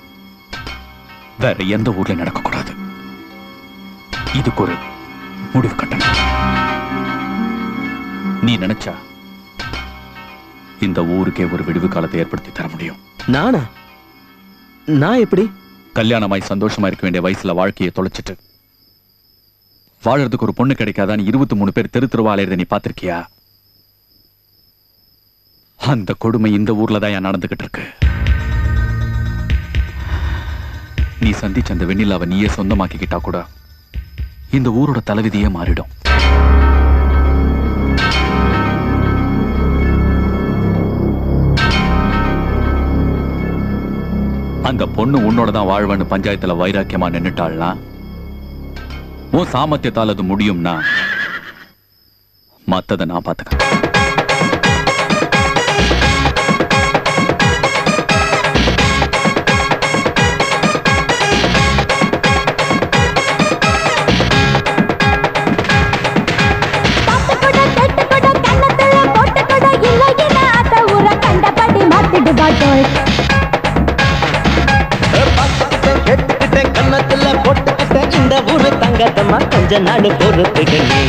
S6: வேற எந்த ஊர்ல நடக்கக்கூடாது இதுக்கு ஒரு முடிவு கட்டணும் நீ நினைச்சா இந்த ஊருக்கே ஒரு விடுவு காலத்தை ஏற்படுத்தி தர முடியும்
S5: நானா நான் எப்படி
S6: கல்யாணமாய் சந்தோஷமா இருக்க வேண்டிய வயசுல வாழ்க்கையை தொலைச்சிட்டு வாழறதுக்கு ஒரு பொண்ணு கிடைக்காதான்னு இருபத்தி மூணு பேர் தெரு தெருவா அலையறத நீ பாத்திருக்கியா அந்த கொடுமை இந்த ஊர்ல தான் நடந்துகிட்டு இருக்கு நீ சந்திச்ச அந்த வெண்ணிலாவை நீயே சொந்தமாக்கிக்கிட்டா கூட இந்த ஊரோட தலைவிதியே மாறிடும் அந்த பொண்ணு உன்னோட தான் வாழ்வன்னு பஞ்சாயத்துல வைராக்கியமா நின்னுட்டாள்னா உன் சாமர்த்தியத்தால் அது முடியும்னா மத்ததை நான் பாத்துக்கிறேன்
S8: கேட்டுக்கிட்டேன் கன்னத்துல போட்டுக்கிட்டேன் இந்த ஊரு தங்கத்தம்மா கொஞ்ச நாடு பொறுத்துக்கு நீ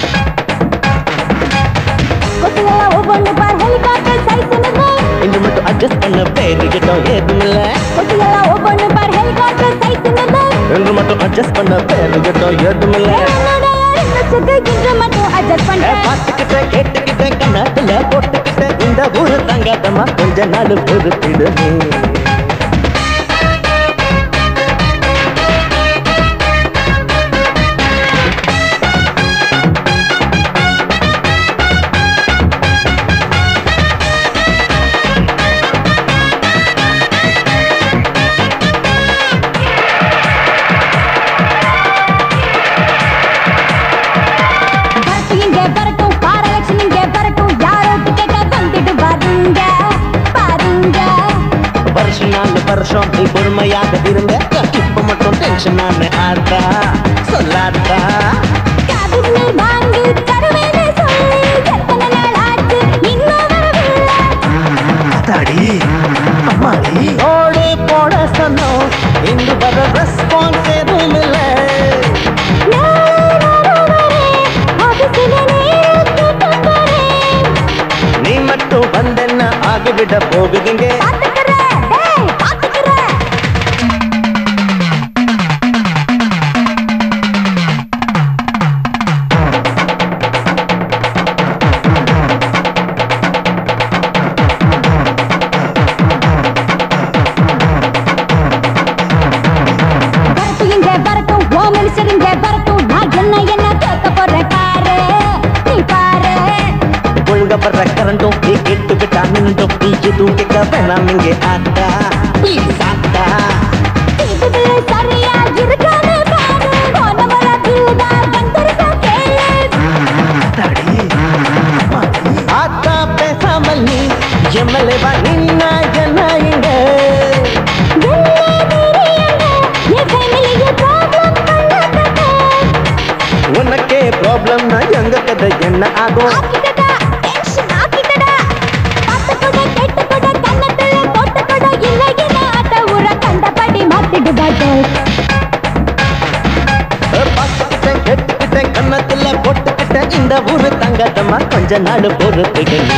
S19: ஒவ்வொன்று பார் ஹெலிகாப்டர் சைஸ்
S8: இன்று மட்டும் அட்ஜஸ்ட் பண்ண பேருக்கிட்டோம் ஏதும் இல்ல
S19: கொட்டியெல்லாம் ஒவ்வொன்று பார் ஹெலிகாப்டர் சைஸ்
S8: என்று மட்டும் அட்ஜஸ்ட் பண்ண பேருக்கிட்டோம் ஏதும் இல்ல
S19: இன்று மட்டும் அட்ஜஸ்ட் பண்றேன்
S8: பார்த்துக்கிட்டேன் கேட்டுக்கிட்டேன் கன்னத்துல போட்டுக்கிட்டேன் இந்த ஊரு தங்கத்தம்மா கொஞ்ச நாடு பொறுத்திடு நீ
S19: வரட்டும் இங்க வரட்டும் பார் எலெக்ஷன் இங்க வரட்டும் யாரோ டிக்கெட்ட வந்துட்டு பாருங்க பாருங்க
S8: வருஷம் நாலு வருஷம் நீ பொறுமையாக இருந்த இப்ப மட்டும் டென்ஷன் நான் ஆத்தா சொல்லாத்தா
S19: காதுக்கு நீ வாங்கி தருவேன்னு சொல்லி எத்தனை நாள் ஆச்சு இன்னும் வரவில்லை
S8: தடி அம்மாடி ஓடு போட சொன்னோம் இங்கு வர ரெஸ்பான்ஸ் எதுவும் இல்ல நீ மட்டும் வந்தென்ன ஆகிவிட போகுதுங்க
S19: வரட்டும் இங்க வரட்டும் ஓ மினிஸ்டர் இங்க வரட்டும் நான் என்ன என்ன கேட்க போறேன் பாரு நீ பாரு
S8: ஒழுங்க வர்ற கரண்டும் நீ கெட்டு விட்டா நின்றும் நீ எதுவும் கேட்க வேணாம் இங்க ஆத்தா ப்ளீஸ் ஆத்தா
S19: இது சரியா இருக்காது பாரு போன வர பில்லுதான் வந்திருக்க கேளு
S8: ஆத்தா பேசாமல் நீ எம்எல்ஏ வா நின்னா என்ன இங்க உனக்கே ப்ராப்ளம்னா எங்க கதை என்ன ஆகும் பார்த்துக்கிட்டேன் கேட்டுக்கிட்டேன் கன்னத்துல போட்டுக்கிட்டேன் இந்த ஊரு தங்கத்தம்மா கொஞ்ச நாள் பொறுத்துக்கு நீ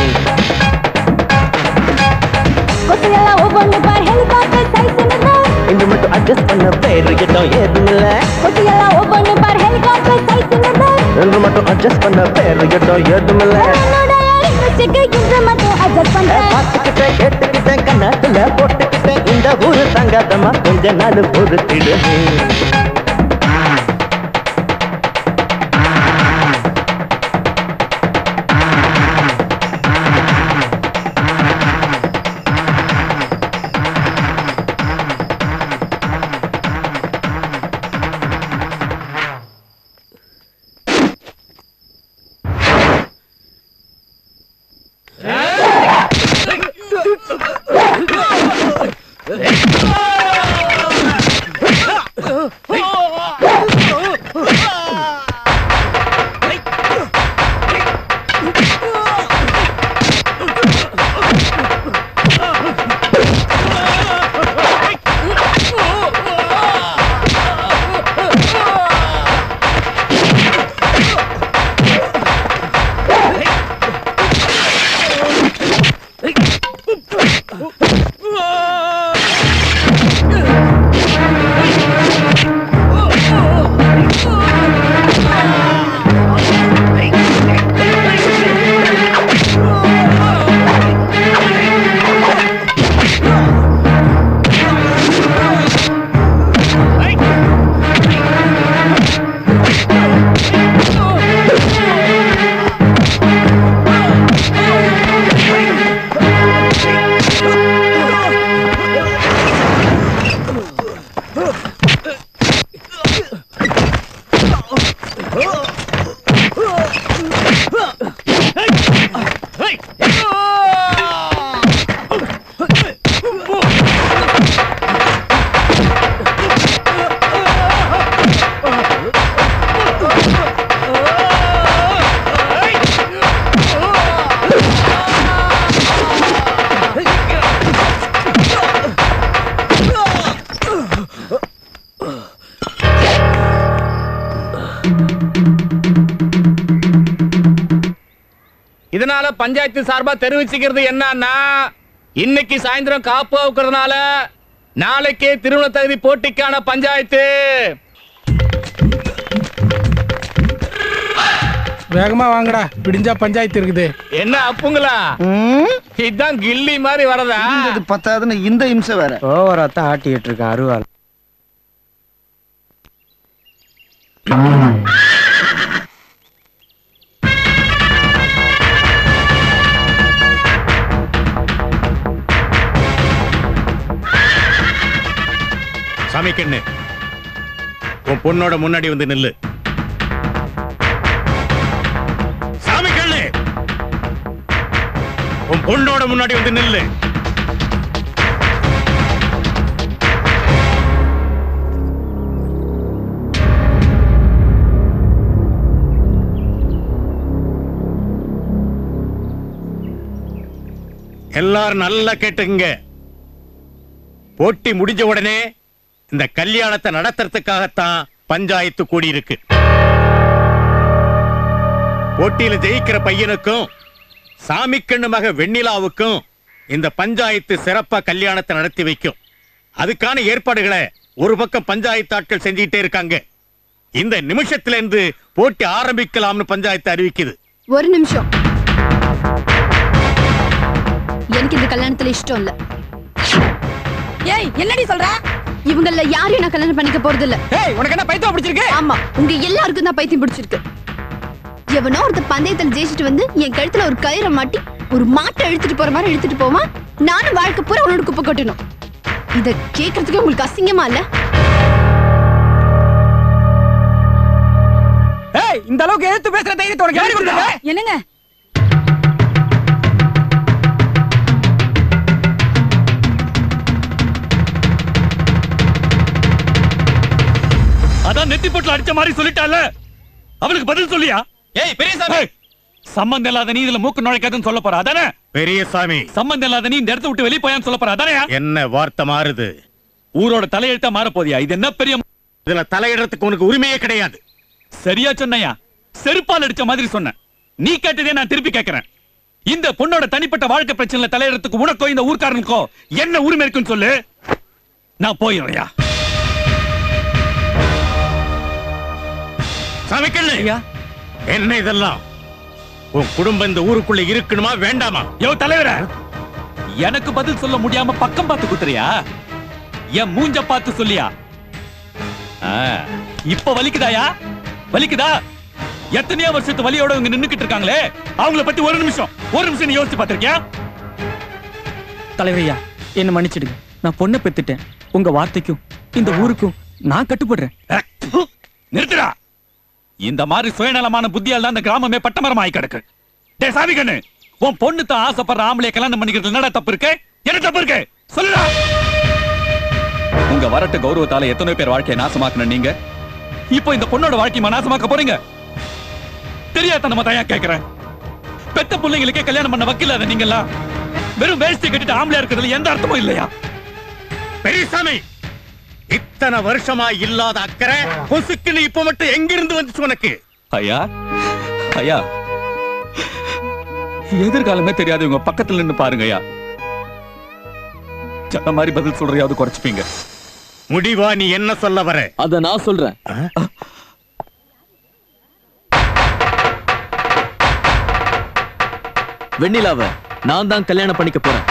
S19: கொட்டையெல்லாம் ஒவ்வொன்று பார் ஹெலிகாப்டர் சைஸ்
S8: இன்று மட்டும் அட்ஜஸ்ட் பண்ண பேரு கிட்டோம் ஏதும் இல்ல
S19: கொட்டையெல்லாம் ஒவ்வொன்று பார் ஹெலிகாப்டர் சைஸ்
S8: என்று மட்டும் அட்ஜஸ்ட் பண்ண பேரு கிட்டோம் ஏதும் இல்ல
S19: இன்று மட்டும் அட்ஜஸ்ட் பண்றேன்
S8: பார்த்துக்கிட்டேன் கேட்டுக்கிட்டேன் கன்னத்துல போட்டுக்கிட்டேன் இந்த ஊரு தங்கத்தம்மா கொஞ்ச நாள் பொறுத்திடு நீ
S3: இதனால பஞ்சாயத்து சார்பா தெரிவிச்சுக்கிறது என்னன்னா இன்னைக்கு சாயந்தரம் காப்பு அவுக்கிறதுனால நாளைக்கே திருமண தகுதி போட்டிக்கான பஞ்சாயத்து
S10: வேகமா வாங்கடா விடிஞ்சா பஞ்சாயத்து இருக்குது
S3: என்ன அப்புங்களா இதான் கில்லி மாதிரி வரதா
S12: பத்தாதுன்னு இந்த இம்சை வேற
S17: ஓவராத்தான் ஆட்டிட்டு இருக்கேன் அருவாள்
S14: சாமி கண்ணு உன் பொண்ணோட முன்னாடி வந்து நில்லு சாமி கண்ணு உன் பொண்ணோட முன்னாடி வந்து நில்லு எல்லாரும் நல்லா கேட்டுங்க போட்டி முடிஞ்ச உடனே இந்த கல்யாணத்தை நடத்துறதுக்காகத்தான் பஞ்சாயத்து கூடியிருக்கு போட்டியில ஜெயிக்கிற பையனுக்கும் சாமிக்கண்ணு மக வெண்ணிலாவுக்கும் இந்த பஞ்சாயத்து சிறப்பா கல்யாணத்தை நடத்தி வைக்கும் அதுக்கான ஏற்பாடுகளை ஒரு பக்கம் பஞ்சாயத்து ஆட்கள் செஞ்சுக்கிட்டே இருக்காங்க இந்த நிமிஷத்துல இருந்து போட்டி ஆரம்பிக்கலாம்னு பஞ்சாயத்து அறிவிக்குது
S18: ஒரு நிமிஷம் எனக்கு இந்த கல்யாணத்துல இஷ்டம் இல்ல
S13: ஏய் என்னடி சொல்ற
S18: இவங்கள யாரையும் நான் கல்யாணம் பண்ணிக்க போறது இல்ல
S4: ஏய் உனக்கு என்ன பைத்தியம் பிடிச்சிருக்கு
S18: ஆமா உங்க எல்லாருக்கும் தான் பைத்தியம் பிடிச்சிருக்கு எவனோ ஒருத்த பந்தயத்துல ஜெயிச்சிட்டு வந்து என் கழுத்துல ஒரு கயிறை மாட்டி ஒரு மாட்டை இழுத்துட்டு போற மாதிரி இழுத்துட்டு போவான் நானும் வாழ்க்கை பூரா அவனோட குப்பை கொட்டணும் இத கேக்குறதுக்கு உங்களுக்கு அசிங்கமா இல்ல
S4: ஏய் இந்த அளவுக்கு எடுத்து பேசுற தைரியத்தை உனக்கு யாரு கொடுத்தா
S13: என்னங்க
S6: அதான் நெத்தி போட்டுல அடிச்ச மாதிரி சொல்லிட்டால அவளுக்கு பதில் சொல்லியா
S3: ஏய் பெரியசாமி
S6: சம்பந்தம் இல்லாத நீ இதுல மூக்கு நுழைக்காதுன்னு சொல்ல போற அதானே
S14: பெரியசாமி
S6: சம்பந்தம் இல்லாத நீ இந்த இடத்த விட்டு வெளிய போயான்னு சொல்ல போற அதானே
S14: என்ன வார்த்தை மாறுது
S6: ஊரோட தலையெழுத்தா மாற போதியா இது என்ன பெரிய
S14: இதுல தலையிடறதுக்கு உனக்கு உரிமையே கிடையாது
S6: சரியா சொன்னையா செருப்பால் அடிச்ச மாதிரி சொன்ன நீ கேட்டதே நான் திருப்பி கேட்கிறேன் இந்த பொண்ணோட தனிப்பட்ட வாழ்க்கை பிரச்சனைல தலையிடறதுக்கு உனக்கோ இந்த ஊர்க்காரனுக்கோ என்ன உரிமை இருக்குன்னு சொல்லு நான் போயிடுறையா
S14: சமைக்கல என்ன இதெல்லாம் உன் குடும்பம் இந்த ஊருக்குள்ள இருக்கணுமா வேண்டாமா
S6: யோ தலைவர எனக்கு பதில் சொல்ல முடியாம பக்கம் பார்த்து குத்துறியா என் மூஞ்ச பார்த்து சொல்லியா ஆ, இப்ப வலிக்குதாயா வலிக்குதா எத்தனையோ வருஷத்து வலியோட இவங்க நின்னுக்கிட்டு இருக்காங்களே அவங்கள பத்தி ஒரு நிமிஷம் ஒரு நிமிஷம் நீ யோசிச்சு பாத்திருக்கியா
S11: தலைவரையா என்ன மன்னிச்சிடுங்க நான் பொண்ணை பெத்துட்டேன் உங்க வார்த்தைக்கும் இந்த ஊருக்கும் நான் கட்டுப்படுறேன்
S6: நிறுத்துடா இந்த மாதிரி சுயநலமான புத்தியால் தான் இந்த கிராமமே பட்டமரம் ஆகி கிடக்கு டே சாமி கண்ணு உன் பொண்ணு தான் ஆசைப்படுற ஆம்பளைய கல்யாணம் பண்ணிக்கிறது என்னடா தப்பு இருக்கு என்ன தப்பு இருக்கு சொல்லுடா உங்க வரட்டு கௌரவத்தால எத்தனை பேர் வாழ்க்கையை நாசமாக்குன நீங்க இப்போ இந்த பொண்ணோட வாழ்க்கையை நாசமாக்க போறீங்க தெரியாத தயா கேக்குறேன் பெத்த பிள்ளைங்களுக்கே கல்யாணம் பண்ண வக்கீல் நீங்கெல்லாம் வெறும் வேஷ்டி கட்டிட்டு ஆம்பளையா இருக்கிறதுல எந்த அர்த்தமும் இல்லையா
S14: பெரியசாமி இத்தனை வருஷமா இல்லாத அக்கறை பொசுக்குன்னு இப்ப மட்டும் எங்கிருந்து வந்துச்சு உனக்கு
S6: ஐயா ஐயா எதிர்காலமே தெரியாது இவங்க பக்கத்துல நின்னு பாருங்க ஐயா சொன்ன மாதிரி பதில் சொல்றையாவது குறைச்சுப்பீங்க
S14: முடிவா நீ என்ன சொல்ல வர
S5: அத நான் சொல்றேன் வெண்ணிலாவ நான் தான் கல்யாணம் பண்ணிக்க போறேன்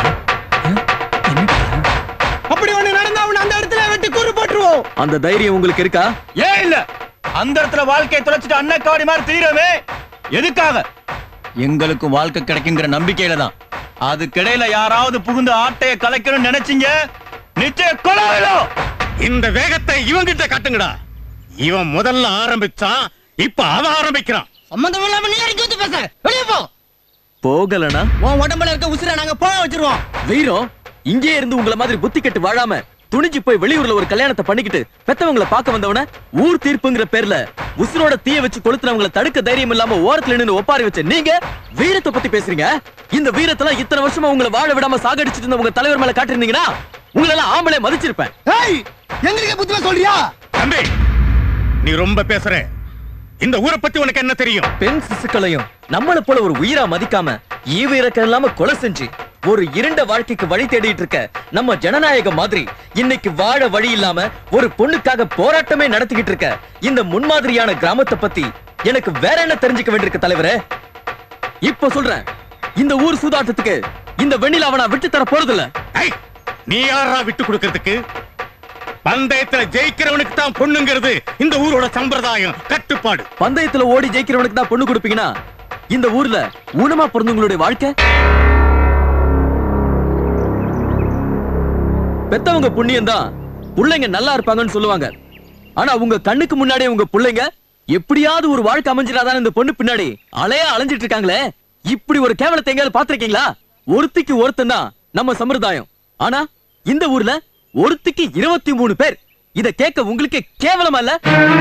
S17: அப்படி ஒண்ணு நடந்தா அவன அந்த இடத்துல வெட்டி கூறு போட்டுருவோம்
S5: அந்த தைரியம் உங்களுக்கு இருக்கா
S17: ஏன் இல்ல அந்த இடத்துல வாழ்க்கையை தொலைச்சிட்டு அன்னக்காவடி மாதிரி தீரவே எதுக்காக எங்களுக்கும் வாழ்க்கை கிடைக்குங்கிற நம்பிக்கையில தான் அதுக்கிடையில யாராவது புகுந்து ஆட்டைய கலைக்கணும்னு நினைச்சீங்க நிச்சய கொலாவிலும்
S14: இந்த வேகத்தை இவங்கிட்ட காட்டுங்கடா இவன் முதல்ல ஆரம்பிச்சான் இப்ப அவன் ஆரம்பிக்கிறான்
S17: சம்பந்தம் இல்லாம நீ அடிக்க வந்து பேச வெளியே போ
S5: போகலனா
S17: உன் உடம்புல இருக்க உசிரை நாங்க போக வச்சிருவோம்
S5: வீரம் இங்கே இருந்து உங்கள மாதிரி புத்தி கெட்டு வாழாம துணிஞ்சு போய் வெளியூர்ல ஒரு கல்யாணத்தை பண்ணிக்கிட்டு பெத்தவங்கள பார்க்க வந்தவன ஊர் தீர்ப்புங்கிற பேர்ல உசுரோட தீய வச்சு கொளுத்துனவங்கள தடுக்க தைரியம் இல்லாம ஓரத்துல நின்னு ஒப்பாரி வச்ச நீங்க வீரத்தை பத்தி பேசுறீங்க இந்த வீரத்தெல்லாம் இத்தனை வருஷமா உங்களை வாழ விடாம சாகடிச்சிட்டு இருந்த உங்க தலைவர் மேல காட்டிருந்தீங்கன்னா உங்களெல்லாம் ஆம்பளை மதிச்சிருப்பேன்
S12: ஏய் எங்களுக்கு புத்திமா சொல்றியா
S14: தம்பி நீ ரொம்ப பேசுற இந்த ஊரை பத்தி உனக்கு என்ன தெரியும்
S5: பெண் சிசுக்களையும் நம்மள போல ஒரு உயிரா மதிக்காம ஈவு இறக்கம் இல்லாம கொலை செஞ்சு ஒரு இருண்ட வாழ்க்கைக்கு வழி தேடிட்டு இருக்க நம்ம ஜனநாயகம் மாதிரி இன்னைக்கு வாழ வழி இல்லாம ஒரு பொண்ணுக்காக போராட்டமே நடத்திக்கிட்டு இருக்க இந்த முன்மாதிரியான கிராமத்தை பத்தி எனக்கு வேற என்ன தெரிஞ்சுக்க வேண்டியிருக்கு தலைவரே இப்ப சொல்றேன் இந்த ஊர் சூதாட்டத்துக்கு இந்த வெண்ணிலாவை நான் விட்டு தர போறதில்ல
S14: நீ யாரா விட்டு கொடுக்கறதுக்கு பந்தயத்துல ஜெயிக்கிறவனுக்கு தான் பொண்ணுங்கிறது இந்த ஊரோட சம்பிரதாயம் கட்டுப்பாடு
S5: பந்தயத்துல ஓடி ஜெயிக்கிறவனுக்கு தான் பொண்ணு கொடுப்பீங்கன்னா இந்த ஊர்ல ஊனமா பிறந்தவங்களுடைய வாழ்க்கை பெத்தவங்க புண்ணியம் தான் பிள்ளைங்க நல்லா இருப்பாங்கன்னு சொல்லுவாங்க ஆனா உங்க கண்ணுக்கு முன்னாடி உங்க பிள்ளைங்க எப்படியாவது ஒரு வாழ்க்கை அமைஞ்சிடாதான் இந்த பொண்ணு பின்னாடி அலையா அலைஞ்சிட்டு இருக்காங்களே இப்படி ஒரு கேவலத்தை எங்கேயாவது பாத்திருக்கீங்களா ஒருத்திக்கு ஒருத்தன் தான் நம்ம சம்பிரதாயம் ஆனா இந்த ஊர்ல ஒருத்திக்கு இருபத்தி மூணு பேர் இத கேட்க உங்களுக்கு கேவலமா இல்ல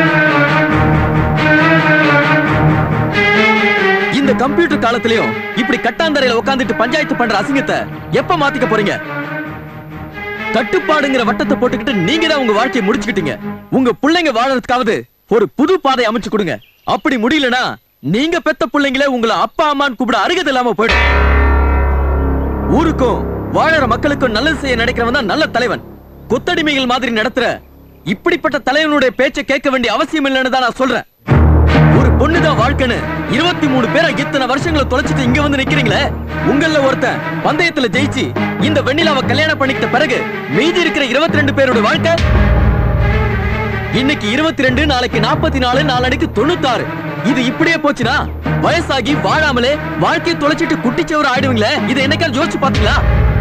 S5: இந்த கம்ப்யூட்டர் காலத்திலயும் இப்படி கட்டாந்தரையில உட்கார்ந்துட்டு பஞ்சாயத்து பண்ற அசிங்கத்தை எப்ப மாத்திக்க போறீங்க கட்டுப்பாடுங்கிற வட்டத்தை போட்டுக்கிட்டு நீங்க தான் உங்க வாழ்க்கையை முடிச்சுக்கிட்டீங்க உங்க பிள்ளைங்க வாழறதுக்காவது ஒரு புது பாதை அமைச்சு கொடுங்க அப்படி முடியலனா நீங்க பெத்த பிள்ளைங்களே உங்களை அப்பா அம்மான்னு கூப்பிட அருகது இல்லாம போயிடும் ஊருக்கும் வாழற மக்களுக்கும் நல்லது செய்ய நினைக்கிறவன் தான் நல்ல தலைவன் கொத்தடிமைகள் மாதிரி நடத்துற இப்படிப்பட்ட தலைவனுடைய பேச்சை கேட்க வேண்டிய அவசியம் இல்லைன்னு தான் நான் சொல்றேன் ஒரு பொண்ணுதான் வாழ்க்கைன்னு இருபத்தி மூணு பேரை இத்தனை வருஷங்களை தொலைச்சிட்டு இங்க வந்து நிக்கிறீங்களே உங்கள ஒருத்தன் பந்தயத்துல ஜெயிச்சு இந்த வெண்ணிலாவை கல்யாணம் பண்ணிக்கிட்ட பிறகு மீதி இருக்கிற இருபத்தி ரெண்டு பேரோட வாழ்க்கை இன்னைக்கு இருபத்தி ரெண்டு நாளைக்கு நாற்பத்தி நாலு நாளனைக்கு தொண்ணூத்தாறு இது இப்படியே போச்சுன்னா வயசாகி வாழாமலே வாழ்க்கையை தொலைச்சிட்டு குட்டிச்சவர் ஆயிடுவீங்களே இதை என்னைக்காவது யோசிச்சு பாத்தீங்களா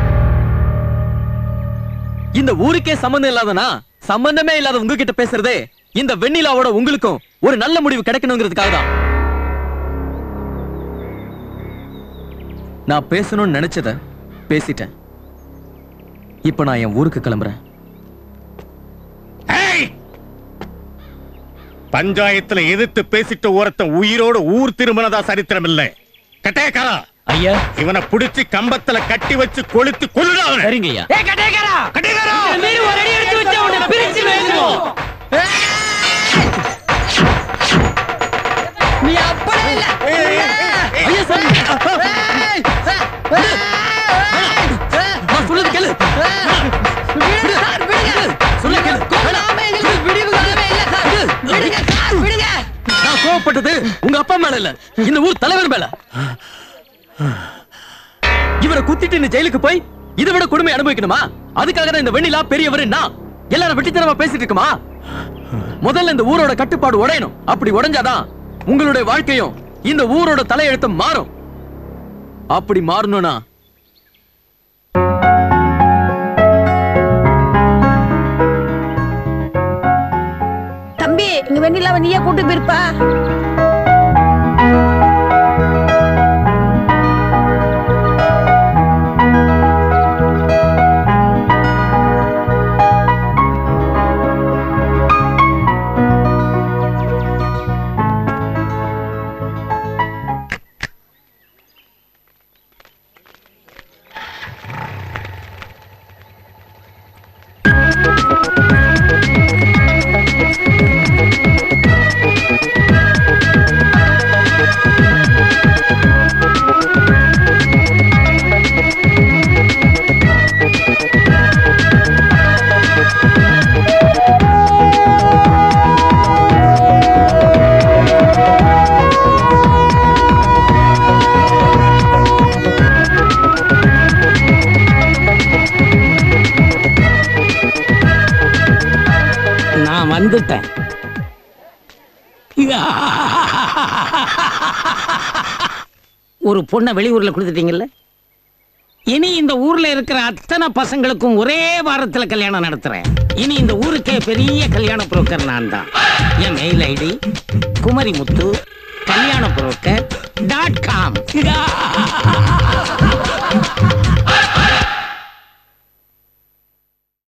S5: இந்த ஊருக்கே சம்பந்தம் இல்லாதனா சம்பந்தமே இல்லாத உங்ககிட்ட பேசுறதே இந்த வெண்ணிலாவோட உங்களுக்கும் ஒரு நல்ல முடிவு கிடைக்கணுங்கிறதுக்காக தான் நான் பேசணும்னு நினைச்சத பேசிட்டேன் இப்ப நான் என் ஊருக்கு கிளம்புறேன்
S14: பஞ்சாயத்துல எதிர்த்து பேசிட்டு ஒருத்தன் உயிரோட ஊர் திரும்பினதா சரித்திரம் இல்ல கட்டேக்காரா
S3: ஐயா
S14: இவனை புடிச்சு கம்பத்துல கட்டி வச்சு கொளுத்து கொல்லுடா அவனை.
S3: சரிங்க ஐயா
S4: ஏய் கட்டேக்காரா கட்டேக்காரா மீறி ஒரு அடி எடுத்து வச்சா உன்னை பிரிச்சு வேணும் நீ அப்படி இல்ல
S5: ஐயா சார் நான் சொல்றது கேளு சொல்ல கேளு நான் கோவப்பட்டது உங்க அப்பா மேல இல்ல இந்த ஊர் தலைவர் மேல இவரை குத்திட்டு இந்த ஜெயிலுக்கு போய் இதை விட கொடுமை அனுபவிக்கணுமா அதுக்காக தான் இந்த வெண்ணிலா பெரியவர் நான் எல்லாரும் வெட்டித்தனமா பேசிட்டு இருக்குமா முதல்ல இந்த ஊரோட கட்டுப்பாடு உடையணும் அப்படி உடைஞ்சாதான் உங்களுடைய வாழ்க்கையும் இந்த ஊரோட தலையெழுத்தம் மாறும் அப்படி மாறணும்னா
S9: தம்பி இங்க வெண்ணிலாவை நீயே கூட்டு போயிருப்பா
S4: நான் வந்துட்டேன் ஒரு பொண்ணை வெளியூர்ல கொடுத்துட்டீங்கல்ல இனி இந்த ஊர்ல இருக்கிற அத்தனை பசங்களுக்கும் ஒரே வாரத்துல கல்யாணம் நடத்துறேன் இனி இந்த ஊருக்கே பெரிய கல்யாண புரோக்கர் நான் தான் என் மெயில் ஐடி குமரி முத்து கல்யாண புரோக்கர் டாட் காம்